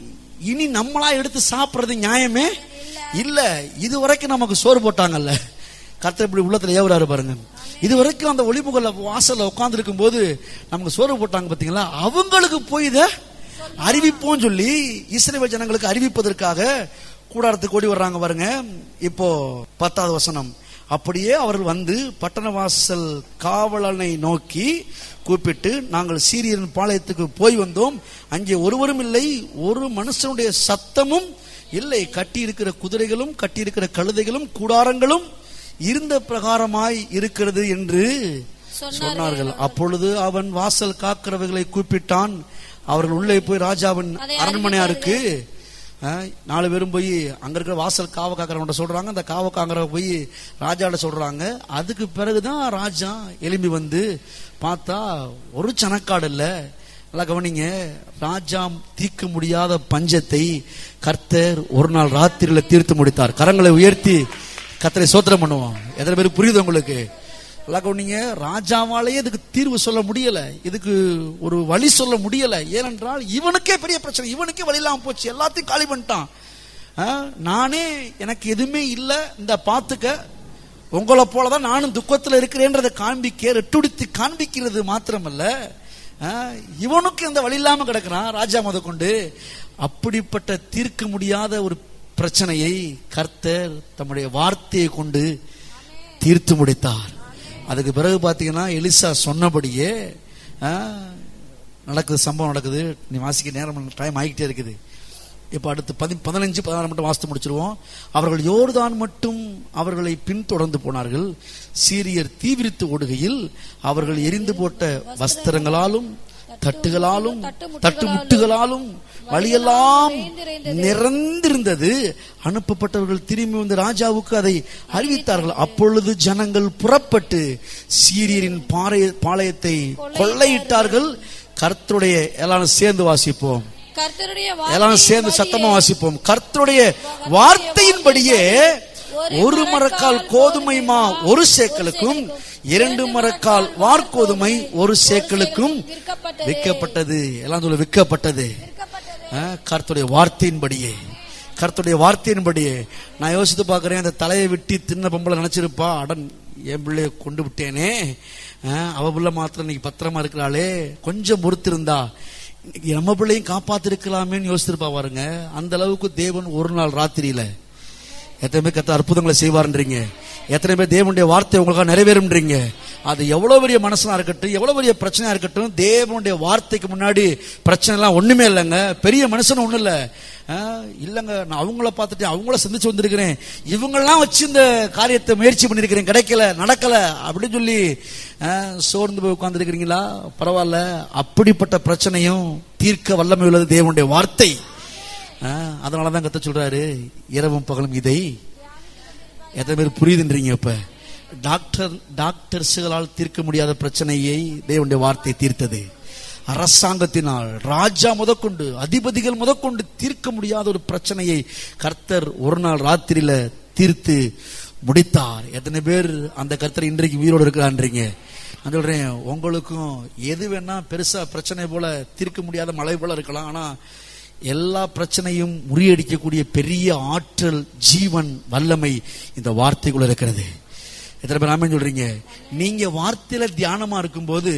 இனி நம்மளா எடுத்து சாப்பிடுறது நியாயமே இல்ல இது வரைக்கும் நமக்கு சோறு போட்டாங்கல்ல கர்த்தர் இப்படி உள்ளத்துல ஏவுறாரு பாருங்க இது வரைக்கும் அந்த ஒளிமுகல்ல வாசல்ல உட்கார்ந்து இருக்கும் போது நமக்கு சோறு போட்டாங்க பாத்தீங்களா அவங்களுக்கு போய் இதை அறிவிப்போம் சொல்லி இஸ்ரேல் ஜனங்களுக்கு அறிவிப்பதற்காக கூடாரத்துக்கு ஓடி வர்றாங்க பாருங்க இப்போ பத்தாவது வசனம் அப்படியே அவர்கள் வந்து பட்டண வாசல் காவலனை நோக்கி கூப்பிட்டு நாங்கள் சீரியரின் பாளையத்துக்கு போய் வந்தோம் அங்கே ஒருவரும் இல்லை ஒரு மனுஷனுடைய சத்தமும் இல்லை கட்டி இருக்கிற குதிரைகளும் கட்டி இருக்கிற கழுதைகளும் கூடாரங்களும் இருந்த பிரகாரமாய் இருக்கிறது என்று சொன்னார்கள் அப்பொழுது அவன் வாசல் காக்கிறவர்களை கூப்பிட்டான் அவர்கள் உள்ளே போய் ராஜாவின் அதை அரண்மனையாருக்கு அஹ், நாலு பேரும் போய் அங்க இருக்கிற வாசல் காவ காக்கிறவன்ட்ட சொல்றாங்க அந்த காவ காங்கிற போய் ராஜாட்ட சொல்றாங்க அதுக்கு பிறகுதான் ராஜா எலும்பி வந்து பார்த்தா ஒரு சனக்காடு இல்ல நல்லா கவனிங்க ராஜா தீர்க்க முடியாத பஞ்சத்தை கர்த்தர் ஒரு நாள் ராத்திரியில தீர்த்து முடித்தார் கரங்களை உயர்த்தி கர்த்தரை சோத்திரம் பண்ணுவோம் எத்தனை பேருக்கு புரியுது உங்களுக்கு நல்லா கவனிங்க ராஜாவாலேயே இதுக்கு தீர்வு சொல்ல முடியல இதுக்கு ஒரு வழி சொல்ல முடியல ஏனென்றால் இவனுக்கே பெரிய பிரச்சனை இவனுக்கே வழி இல்லாம போச்சு எல்லாத்தையும் காலி பண்ணிட்டான் ஆ, நானே எனக்கு எதுவுமே இல்லை இந்த பாத்துக்க உங்களை போலதான் நானும் துக்கத்துல இருக்கிறேன்றதை காண்பிக்க ரெட்டுடுத்தி காண்பிக்கிறது மாத்திரமல்ல ஆ, இவனுக்கு இந்த வழி இல்லாம கிடக்குறான் ராஜா முத கொண்டு அப்படிப்பட்ட தீர்க்க முடியாத ஒரு பிரச்சனையை கர்த்தர் தம்முடைய வார்த்தையை கொண்டு தீர்த்து முடித்தார் அதுக்கு பிறகு பாத்தீங்கன்னா எலிசா சொன்னபடியே ஆ, நடக்குது சம்பவம் நடக்குது நீ வாசிக்க நேரம் டைம் ஆகிட்டே இருக்குது இப்ப அடுத்து பதி பதினஞ்சு பதினாறு மட்டும் வாசித்து முடிச்சிருவோம் அவர்கள் யோர்தான் மட்டும் அவர்களை பின்தொடர்ந்து போனார்கள் சீரியர் தீவிரித்து ஓடுகையில் அவர்கள் எரிந்து போட்ட வஸ்திரங்களாலும் தட்டுகளாலும் தட்டு முட்டுகளாலும் வழியெல்லாம் நிறைந்திருந்தது அனுப்பப்பட்டவர்கள் திரும்பி வந்து ராஜாவுக்கு அதை அறிவித்தார்கள் அப்பொழுது ஜனங்கள் புறப்பட்டு சீரியரின் பாறை பாளையத்தை கொள்ளையிட்டார்கள் கர்த்தருடைய எல்லாரும் சேர்ந்து வாசிப்போம் கர்த்தருடைய எல்லாரும் சேர்ந்து சத்தமா வாசிப்போம் கர்த்தருடைய வார்த்தையின்படியே ஒரு மரக்கால் கோதுமை மா ஒரு சேக்கலுக்கும் இரண்டு மரக்கால் வார்கோதுமை ஒரு சேக்கலுக்கும் விற்கப்பட்டது எல்லாம் சொல்ல விற்கப்பட்டது ஆ, கர்த்தருடைய வார்த்தையின்படியே கர்த்தருடைய வார்த்தையின்படியே நான் யோசித்து பார்க்கிறேன் அந்த தலையை வெட்டி தின்ன பொம்பளை நினைச்சிருப்பா அடன் என் பிள்ளைய கொண்டு விட்டேனே ஆ, அவ பிள்ளை மாத்திரம் இன்னைக்கு பத்திரமா இருக்கிறாளே கொஞ்சம் பொறுத்திருந்தா இன்னைக்கு நம்ம பிள்ளையும் காப்பாத்திருக்கலாமேன்னு யோசிச்சிருப்பா பாருங்க அந்த அளவுக்கு தேவன் ஒரு நாள் ராத்திரியில எத்தனை பேர் கத்த அற்புதங்களை செய்வார்ன்றீங்க எத்தனை பேர் தேவனுடைய வார்த்தை உங்களுக்காக நிறைவேறும்ன்றீங்க அது எவ்வளவு பெரிய மனசனா இருக்கட்டும் எவ்வளவு பெரிய பிரச்சனையா இருக்கட்டும் தேவனுடைய வார்த்தைக்கு முன்னாடி பிரச்சனை எல்லாம் ஒண்ணுமே இல்லைங்க பெரிய மனுஷன் ஒண்ணும் இல்ல ஆ, இல்லைங்க நான் அவங்கள பார்த்துட்டு அவங்கள சந்திச்சு வந்திருக்கிறேன் இவங்கெல்லாம் வச்சு இந்த காரியத்தை முயற்சி பண்ணிருக்கிறேன் கிடைக்கல நடக்கல அப்படின்னு சொல்லி ஆ, சோர்ந்து போய் உட்கார்ந்துருக்கிறீங்களா பரவாயில்ல அப்படிப்பட்ட பிரச்சனையும் தீர்க்க வல்லமை உள்ளது தேவனுடைய வார்த்தை ஆ, அதனாலதான் கத்த சொல்றாரு இரவும் பகலும் இதை எத்தனை பேர் புரியுதுன்றீங்க இப்ப டாக்டர் டாக்டர்ஸுகளால் தீர்க்க முடியாத பிரச்சனையை தேவனுடைய வார்த்தை தீர்த்தது அரசாங்கத்தினால் ராஜா முதற்கொண்டு அதிபதிகள் முதற்கொண்டு தீர்க்க முடியாத ஒரு பிரச்சனையை கர்த்தர் ஒரு நாள் ராத்திரியில தீர்த்து முடித்தார் எத்தனை பேர் அந்த கர்த்தர் இன்றைக்கு உயிரோடு இருக்கிறான்றீங்க நான் சொல்றேன் உங்களுக்கும் எது வேணா பெருசா பிரச்சனை போல தீர்க்க முடியாத மழை போல இருக்கலாம் ஆனா எல்லா பிரச்சனையும் முறியடிக்கக்கூடிய பெரிய ஆற்றல் ஜீவன் வல்லமை இந்த வார்த்தைக்குள்ள இருக்கிறது எத்தனை பேர் ஆமென் சொல்றீங்க நீங்க வார்த்தையில தியானமா இருக்கும்போது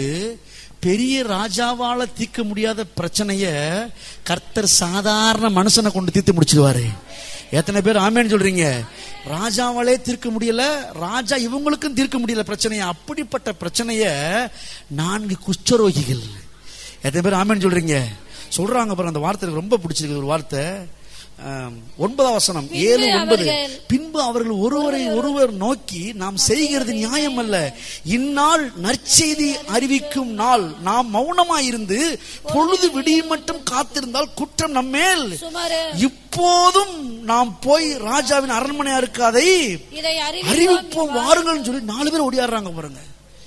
பெரிய ராஜாவால தீர்க்க முடியாத பிரச்சனைய கர்த்தர் சாதாரண மனுஷனை கொண்டு தீர்த்து முடிச்சிடுவாரு எத்தனை பேர் ஆமேன்னு சொல்றீங்க ராஜாவாலே தீர்க்க முடியல ராஜா இவங்களுக்கும் தீர்க்க முடியல பிரச்சனைய அப்படிப்பட்ட பிரச்சனைய நான்கு குஷ்டரோகிகள் எத்தனை பேர் ஆமேன்னு சொல்றீங்க சொல்றாங்க பாருங்க அந்த வார்த்தை எனக்கு ரொம்ப பிடிச்சிருக்கு ஒரு வார்த்தை ஆம், ஒன்பதாம் வசனம் பின்பு ஏழு ஒன்பது அவர்கள் பின்பு அவர்கள் ஒருவரை ஒருவர் நோக்கி நாம் செய்கிறது நியாயம் அல்ல இந்நாள் நற்செய்தி அறிவிக்கும் நாள் நாம் மௌனமாயிருந்து பொழுது விடியும் மட்டும் காத்திருந்தால் குற்றம் நம்மேல் சுமாரு இப்போதும் நாம் போய் ராஜாவின் அரண்மனையா இருக்காதை இதை அறிவிப்போம் அறிவிப்போம் வாருங்கள்னு சொல்லி நாலு பேர் ஓடியாடுறாங்க பாருங்க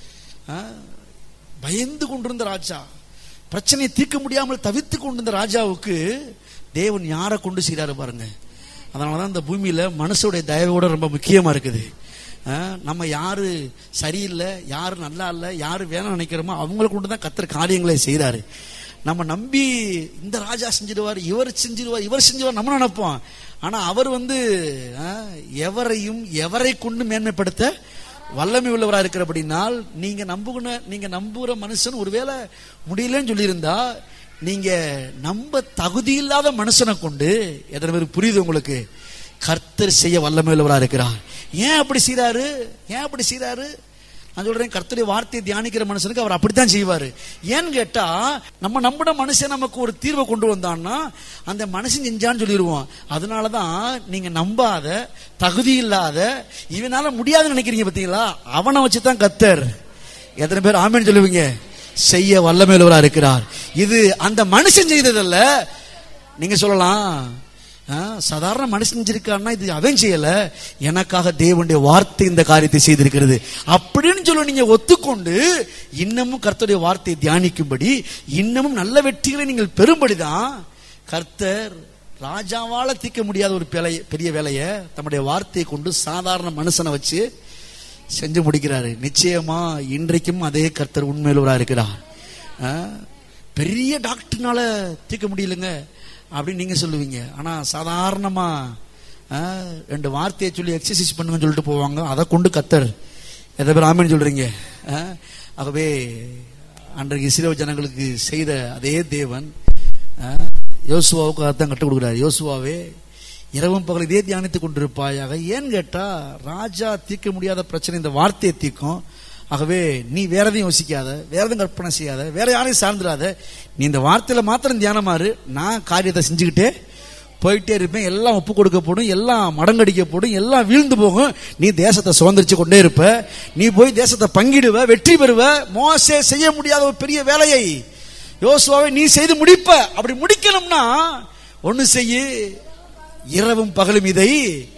ஆ? பயந்து கொண்டிருந்த ராஜா பிரச்சனையை தீர்க்க முடியாமல் தவித்து கொண்டிருந்த ராஜாவுக்கு தேவன் யாரை கொண்டு செய்றாரு பாருங்க அதனாலதான் இந்த பூமியில மனசுடைய தயவோட ரொம்ப முக்கியமா இருக்குது ஆ? நம்ம யாரு சரியில்லை யாரு நல்லா இல்லை யாரு வேணாம் நினைக்கிறோமோ அவங்களை கொண்டு தான் கத்தர் காரியங்களை செய்றாரு நம்ம நம்பி இந்த ராஜா செஞ்சிடுவார் இவர் செஞ்சிடுவார் இவர் செஞ்சிடுவார் நம்ம நினைப்போம் ஆனா அவர் வந்து ஆ, எவரையும் எவரை கொண்டு மேன்மைப்படுத்த வல்லமை உள்ளவரா இருக்கிறபடினால் நீங்க நம்புகிற நீங்க நம்புகிற மனுஷன் ஒருவேளை முடியலன்னு சொல்லியிருந்தா நீங்க நம்ப தகுதி இல்லாத மனுஷனை கொண்டு எத்தனை பேருக்கு புரியுது உங்களுக்கு கர்த்தர் செய்ய வல்லமை உள்ளவரா இருக்கிறார் ஏன் அப்படி செய்றாரு ஏன் அப்படி செய்றாரு நான் சொல்றேன் கர்த்தருடைய வார்த்தையை தியானிக்கிற மனுஷனுக்கு அவர் அப்படித்தான் செய்வாரு ஏன்னு கேட்டா நம்ம நம்பின மனுஷன் நமக்கு ஒரு தீர்வை கொண்டு வந்தான்னா அந்த மனுஷன் செஞ்சான்னு சொல்லிடுவோம் அதனாலதான் நீங்க நம்பாத தகுதி இல்லாத இவனால முடியாதுன்னு நினைக்கிறீங்க பாத்தீங்களா அவனை வச்சுதான் கத்தர் எத்தனை பேர் ஆமேன்னு சொல்லுவீங்க செய்ய வல்லமேலுவரா இருக்கிறார் இது அந்த மனுஷன் செய்ததல்ல நீங்க சொல்லலாம் ஆ, சாதாரண மனுஷன் செஞ்சிருக்கான்னா இது அவன் செய்யல எனக்காக தேவனுடைய வார்த்தை இந்த காரியத்தை செய்திருக்கிறது அப்படின்னு சொல்லி நீங்க ஒத்துக்கொண்டு இன்னமும் கர்த்தருடைய வார்த்தையை தியானிக்கும்படி இன்னமும் நல்ல வெற்றிகளை நீங்கள் பெறும்படிதான் கர்த்தர் ராஜாவால தீர்க்க முடியாத ஒரு பெலை- பெரிய வேலையை தம்முடைய வார்த்தையை கொண்டு சாதாரண மனுஷனை வச்சு செஞ்சு முடிக்கிறாரு நிச்சயமா இன்றைக்கும் அதே கர்த்தர் உண்மையிலவரா இருக்கிறார் ஆ, பெரிய டாக்டர்னால தீர்க்க முடியலங்க அப்படின்னு நீங்க சொல்லுவீங்க ஆனா சாதாரணமா ஆ, ரெண்டு வார்த்தையை சொல்லி எக்ஸசைஸ் பண்ணுங்கன்னு சொல்லிட்டு போவாங்க அதை கொண்டு கத்தர் எதை பேர் ஆமேன்னு சொல்றீங்க ஆ, ஆகவே அன்றைக்கு இஸ்ரேல் ஜனங்களுக்கு செய்த அதே தேவன் ஆ, யோசுவாவுக்கு அதான் கற்றுக் கொடுக்குறாரு யோசுவாவே இரவும் பகல் இதே தியானித்துக் கொண்டிருப்பாயாக ஏன்னு கேட்டா ராஜா தீர்க்க முடியாத பிரச்சனை இந்த வார்த்தையை தீர்க்கும் ஆகவே நீ வேற எதையும் யோசிக்காத வேற எதுவும் கற்பனை செய்யாத வேற யாரையும் சார்ந்துடாத நீ இந்த வார்த்தையில மாத்திரம் தியானமாறு நான் காரியத்தை செஞ்சுக்கிட்டே போயிட்டே இருப்பேன் எல்லாம் ஒப்பு கொடுக்கப்படும் எல்லாம் மடங்கடிக்கப்படும் எல்லாம் வீழ்ந்து போகும் நீ தேசத்தை சுதந்திரிச்சு கொண்டே இருப்ப நீ போய் தேசத்தை பங்கிடுவ வெற்றி பெறுவ மோசே செய்ய முடியாத ஒரு பெரிய வேலையை யோசுவாவை நீ செய்து முடிப்ப அப்படி முடிக்கணும்னா ஒண்ணு செய்யு இரவும் பகலும் இதை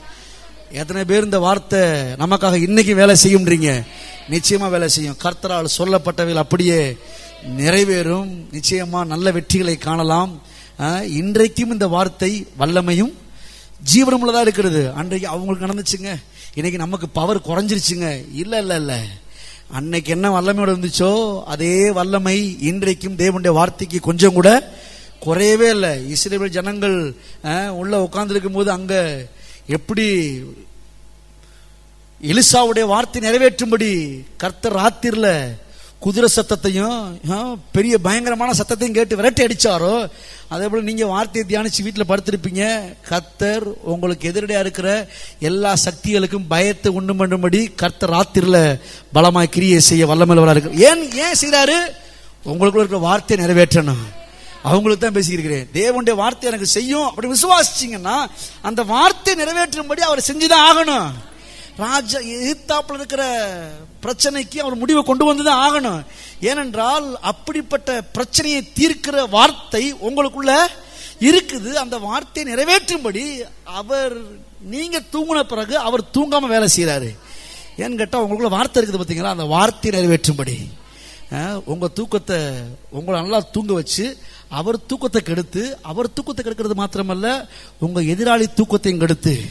எத்தனை பேர் இந்த வார்த்தை நமக்காக இன்னைக்கு வேலை செய்யும்ன்றீங்க நிச்சயமா வேலை செய்யும் கர்த்தரால் சொல்லப்பட்டவைகள் அப்படியே நிறைவேறும் நிச்சயமா நல்ல வெற்றிகளை காணலாம் ஆஹ், இன்றைக்கும் இந்த வார்த்தை வல்லமையும் ஜீவனம் உள்ளதா இருக்கிறது அன்றைக்கு அவங்களுக்கு நடந்துச்சுங்க இன்னைக்கு நமக்கு பவர் குறைஞ்சிருச்சுங்க இல்ல இல்ல இல்ல அன்னைக்கு என்ன வல்லமையோட இருந்துச்சோ அதே வல்லமை இன்றைக்கும் தேவனுடைய வார்த்தைக்கு கொஞ்சம் கூட குறையவே இல்லை இஸ்ரேல் ஜனங்கள் அஹ், உள்ள உட்கார்ந்துருக்கும் போது அங்க எப்படி எலிசாவுடைய வார்த்தை நிறைவேற்றும்படி கர்த்தர் ராத்திரில குதிரை சத்தத்தையும் ஆ, பெரிய பயங்கரமான சத்தத்தையும் கேட்டு விரட்டி அடிச்சாரோ அதே போல நீங்க வார்த்தையை தியானிச்சு வீட்டில் படுத்திருப்பீங்க கர்த்தர் உங்களுக்கு எதிரடையா இருக்கிற எல்லா சக்திகளுக்கும் பயத்தை உண்டு பண்ணும்படி கர்த்தர் ராத்திரில பலமாய் கிரியை செய்ய வல்லமல்லவரா இருக்கு ஏன் ஏன் செய்றாரு உங்களுக்குள்ள இருக்கிற வார்த்தையை நிறைவேற்றணும் அவங்களுக்கு தான் பேசியிருக்கிறேன் தேவனுடைய வார்த்தை எனக்கு செய்யும் அப்படி விசுவாசிச்சீங்கன்னா அந்த வார்த்தை நிறைவேற்றும்படி அவர் செஞ்சுதான் ஆகணும் ராஜா எதிர்த்தாப்புல இருக்கிற பிரச்சனைக்கு அவர் முடிவை கொண்டு வந்துதான் ஆகணும் ஏனென்றால் அப்படிப்பட்ட பிரச்சனையை தீர்க்கிற வார்த்தை உங்களுக்குள்ள இருக்குது அந்த வார்த்தையை நிறைவேற்றும்படி அவர் நீங்க தூங்கின பிறகு அவர் தூங்காம வேலை செய்யறாரு ஏன்னு கேட்டா உங்களுக்குள்ள வார்த்தை இருக்குது பாத்தீங்களா அந்த வார்த்தையை நிறைவேற்றும்படி அஹ், உங்க தூக்கத்தை உங்களை நல்லா தூங்க வச்சு அவர் தூக்கத்தை கெடுத்து அவர் தூக்கத்தை கெடுக்கிறது மாத்திரமல்ல உங்க எதிராளி தூக்கத்தையும் கெடுத்து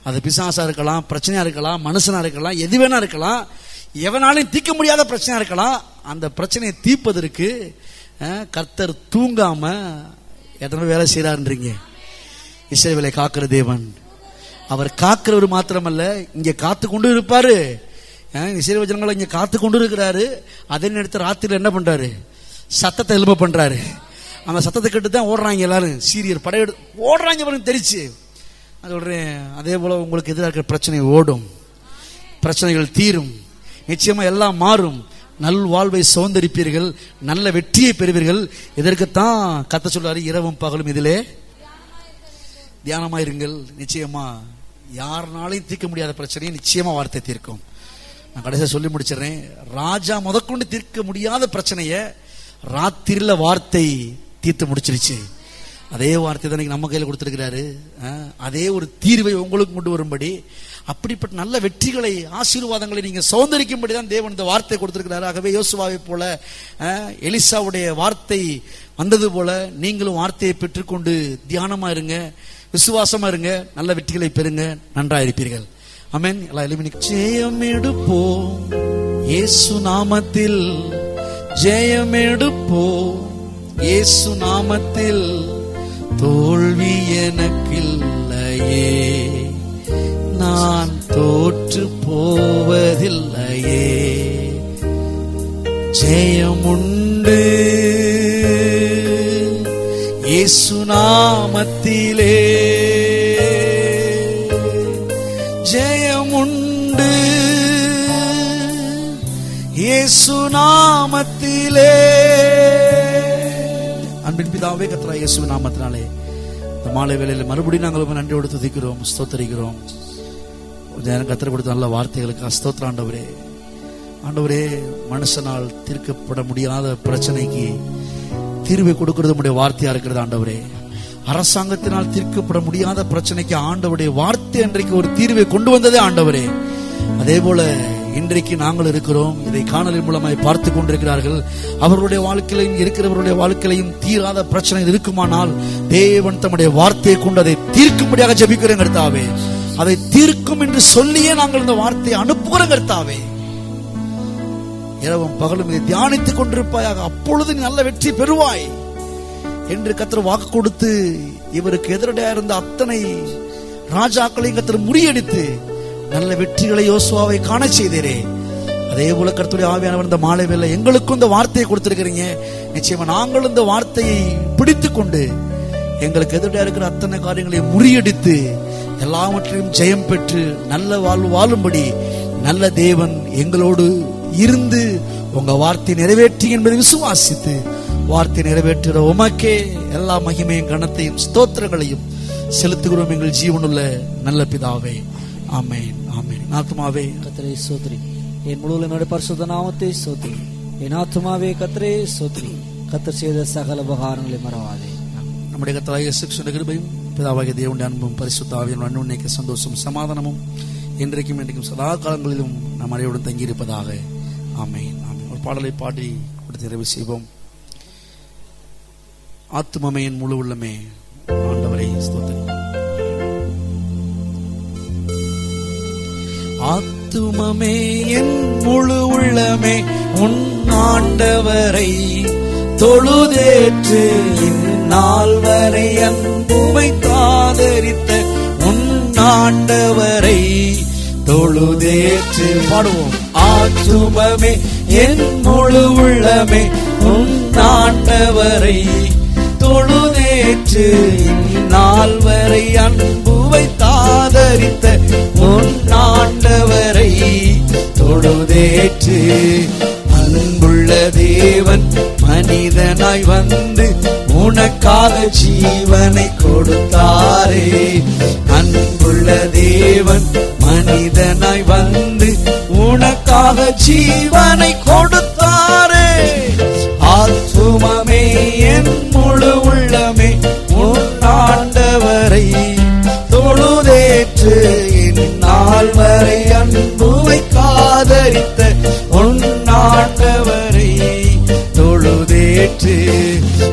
அது பிசாசா இருக்கலாம் பிரச்சனையா இருக்கலாம் மனுஷனா இருக்கலாம் எது வேணா இருக்கலாம் எவனாலையும் தீர்க்க முடியாத பிரச்சனையா இருக்கலாம் அந்த பிரச்சனையை தீர்ப்பதற்கு அஹ், கர்த்தர் தூங்காம எத்தனை வேலை செய்யறாருன்றீங்க இஸ்ரவேலை காக்கிற தேவன் அவர் காக்கிறவர் மாத்திரமல்ல இங்க காத்து கொண்டு இருப்பாரு அஹ், இஸ்ரவேல் ஜனங்களை இங்க காத்து கொண்டு இருக்கிறாரு அதே நேரத்தில் ராத்திரில என்ன பண்றாரு சத்தத்தை எழுப்ப பண்றாரு அந்த சத்தத்தை கேட்டு தான் ஓடுறாங்க எல்லாரும் சீரியர் படையெடு ஓடுறாங்க பாருங்க தெரிச்சு அது சொல்றேன் அதே போல உங்களுக்கு எதிராக இருக்கிற பிரச்சனை ஓடும் பிரச்சனைகள் தீரும் நிச்சயமா எல்லாம் மாறும் நல் வாழ்வை சுதந்திரிப்பீர்கள் நல்ல வெற்றியை பெறுவீர்கள் இதற்குத்தான் கத்த சொல்றாரு இரவும் பகலும் இதிலே தியானமாயிருங்கள் நிச்சயமா யாருனாலையும் தீர்க்க முடியாத பிரச்சனையை நிச்சயமா வார்த்தை தீர்க்கும் நான் கடைசியா சொல்லி முடிச்சிடுறேன் ராஜா முதற்கொண்டு தீர்க்க முடியாத பிரச்சனைய ராத்திரில வார்த்தை தீர்த்து முடிச்சிருச்சு அதே வார்த்தை தான் இன்னைக்கு நம்ம கையில் கொடுத்திருக்கிறாரு அஹ், அதே ஒரு தீர்வை உங்களுக்கு கொண்டு வரும்படி அப்படிப்பட்ட நல்ல வெற்றிகளை ஆசீர்வாதங்களை நீங்க சௌந்தரிக்கும்படி தான் தேவன் இந்த வார்த்தை கொடுத்திருக்கிறாரு ஆகவே யோசுவாவை போல அஹ், எலிசாவுடைய வார்த்தை வந்தது போல நீங்களும் வார்த்தையை பெற்றுக்கொண்டு தியானமா இருங்க விசுவாசமா இருங்க நல்ல வெற்றிகளை பெறுங்க நன்றா இருப்பீர்கள் அமேன் எல்லாம் எளிமையா ஜெயம் எடுப்போம் இயேசு நாமத்தில் ஜெயம் எடுப்போம் இயேசு நாமத்தில் தோல்வி எனக்கில்லையே நான் தோற்று போவதில்லையே ஜெயமுண்டு இயேசு நாமத்திலே ஜெயமுண்டு இயேசு நாமத்திலே அன்பின் பிதாவே கத்ரா இயேசு நாமத்தினாலே இந்த மாலை வேளையில் மறுபடியும் நாங்கள் உம்மை நன்றியோடு துதிக்கிறோம் ஸ்தோத்தரிக்கிறோம் கொஞ்ச நேரம் கத்தர் கொடுத்த நல்ல வார்த்தைகளுக்கு ஸ்தோத்திர ஆண்டவரே ஆண்டவரே மனுஷனால் தீர்க்கப்பட முடியாத பிரச்சனைக்கு தீர்வை கொடுக்கிறது உடைய வார்த்தையா இருக்கிறது ஆண்டவரே அரசாங்கத்தினால் தீர்க்கப்பட முடியாத பிரச்சனைக்கு ஆண்டவருடைய வார்த்தை அன்றைக்கு ஒரு தீர்வை கொண்டு வந்ததே ஆண்டவரே அதே போல இன்றைக்கு நாங்கள் இருக்கிறோம் இதை காணொலி மூலமாய் பார்த்து கொண்டிருக்கிறார்கள் அவர்களுடைய வாழ்க்கையிலும் இருக்கிறவருடைய வாழ்க்கையிலையும் தீராத பிரச்சனை இருக்குமானால் தேவன் தம்முடைய வார்த்தையை கொண்டு அதை தீர்க்கும்படியாக ஜெபிக்கிறேன் கர்த்தாவே அதை தீர்க்கும் என்று சொல்லியே நாங்கள் இந்த வார்த்தையை அனுப்புகிறோம் கர்த்தாவே இரவும் பகலும் இதை தியானித்துக் கொண்டிருப்பாயாக அப்பொழுது நீ நல்ல வெற்றி பெறுவாய் என்று கத்தர் வாக்கு கொடுத்து இவருக்கு எதிரடையா இருந்த அத்தனை ராஜாக்களையும் கத்தர் முறியடித்து நல்ல வெற்றிகளை யோசுவாவை காண செய்தீரே அதே போல கர்த்தருடைய ஆவியானவர் இந்த மாலை வேலை எங்களுக்கும் இந்த வார்த்தையை கொடுத்திருக்கிறீங்க நிச்சயமா நாங்களும் இந்த வார்த்தையை பிடித்துக் கொண்டு எங்களுக்கு எதிர்டா இருக்கிற அத்தனை காரியங்களையும் முறியடித்து எல்லாவற்றையும் ஜெயம் பெற்று நல்ல வாழ்வு வாழும்படி நல்ல தேவன் எங்களோடு இருந்து உங்க வார்த்தை நிறைவேற்றி என்பதை விசுவாசித்து வார்த்தை நிறைவேற்றுகிற உமக்கே எல்லா மகிமையும் கனத்தையும் ஸ்தோத்திரங்களையும் செலுத்துகிறோம் எங்கள் ஜீவனுள்ள நல்ல பிதாவே ஆமென் ஆமென் ஆத்மாவே கத்தரே சோத்ரி என் முழு என்னுடைய பரிசுத்த நாமத்தை சோத்ரி என் ஆத்துமாவே கத்தரே சோத்ரி கத்தர் செய்த சகல உபகாரங்களை மறவாதே நம்முடைய கத்தராக இயேசு கிருபையும் பிதாவாகிய தேவனுடைய அன்பும் பரிசுத்தாவின் அன்னுண்ணைக்கு சந்தோஷம் சமாதானமும் இன்றைக்கும் இன்றைக்கும் சதா காலங்களிலும் நம் அனைவருடன் தங்கியிருப்பதாக ஆமென் ஆமென் ஒரு பாடலை பாடி கொடுத்து நிறைவு செய்வோம் ஆத்துமமே என் முழு உள்ளமே ஆண்டவரை ஸ்தோத்திரம் ஆத்துமமே என் முழு உள்ளமே உன் ஆண்டவரை தொழுதேற்று இந்நாள் வரை அன்புமை காதரித்த உன் ஆண்டவரை தொழுதேற்று பாடுவோம் ஆத்துமமே என் முழு உள்ளமே உன் ஆண்டவரை தொழுதேற்று இந்நாள் வரை அன்புவை தாதரித்த உன் ஆண்டவரை தொழுதேற்று அன்புள்ள தேவன் மனிதனாய் வந்து உனக்காக ஜீவனை கொடுத்தாரே அன்புள்ள தேவன் மனிதனாய் வந்து உனக்காக ஜீவனை கொடுத்தாரே ஆத்துமமே என் முழு உள்ளமே உன் ஆண்டவரை தொழுதேற்று இந்நாள் வரை அன்புவை காதரித்த உன் ஆண்டவரை தொழுதேற்று அவர்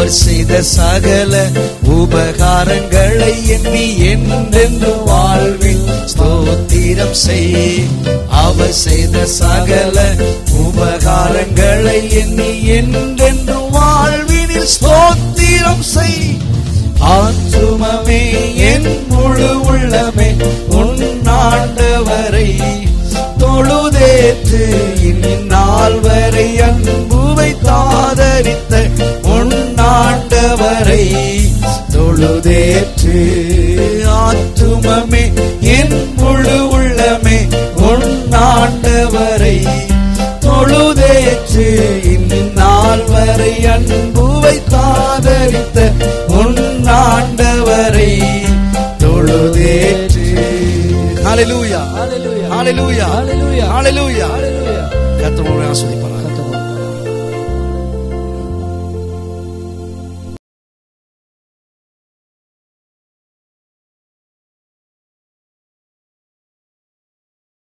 அவர் செய்த சகல உபகாரங்களை எண்ணி என்றென்று வாழ்வில் ஸ்தோத்திரம் செய் அவர் செய்த சகல உபகாரங்களை எண்ணி என்றென்று வாழ்வினில் ஸ்தோத்திரம் செய் ஆத்துமமே என் முழு உள்ளமே உன்னாண்டவரை தொழுதேற்று இந்நாள் வரை அன்புவை தாதரித்த உன்னாண்டவரை தொழுதேற்று ஆத்துமமே என் முழு உள்ளமே உன்னாண்டவரை தொழுதேற்று இந்நாள் வரை அன்புவை தாதரித்த உன்னாண்டவரை தொழுதேற்று ஹalleluya Hallelujah. ஹalleluya Hallelujah. ஹalleluya Hallelujah. கர்த்தர் உங்களை ஆசீர்வதிப்பார்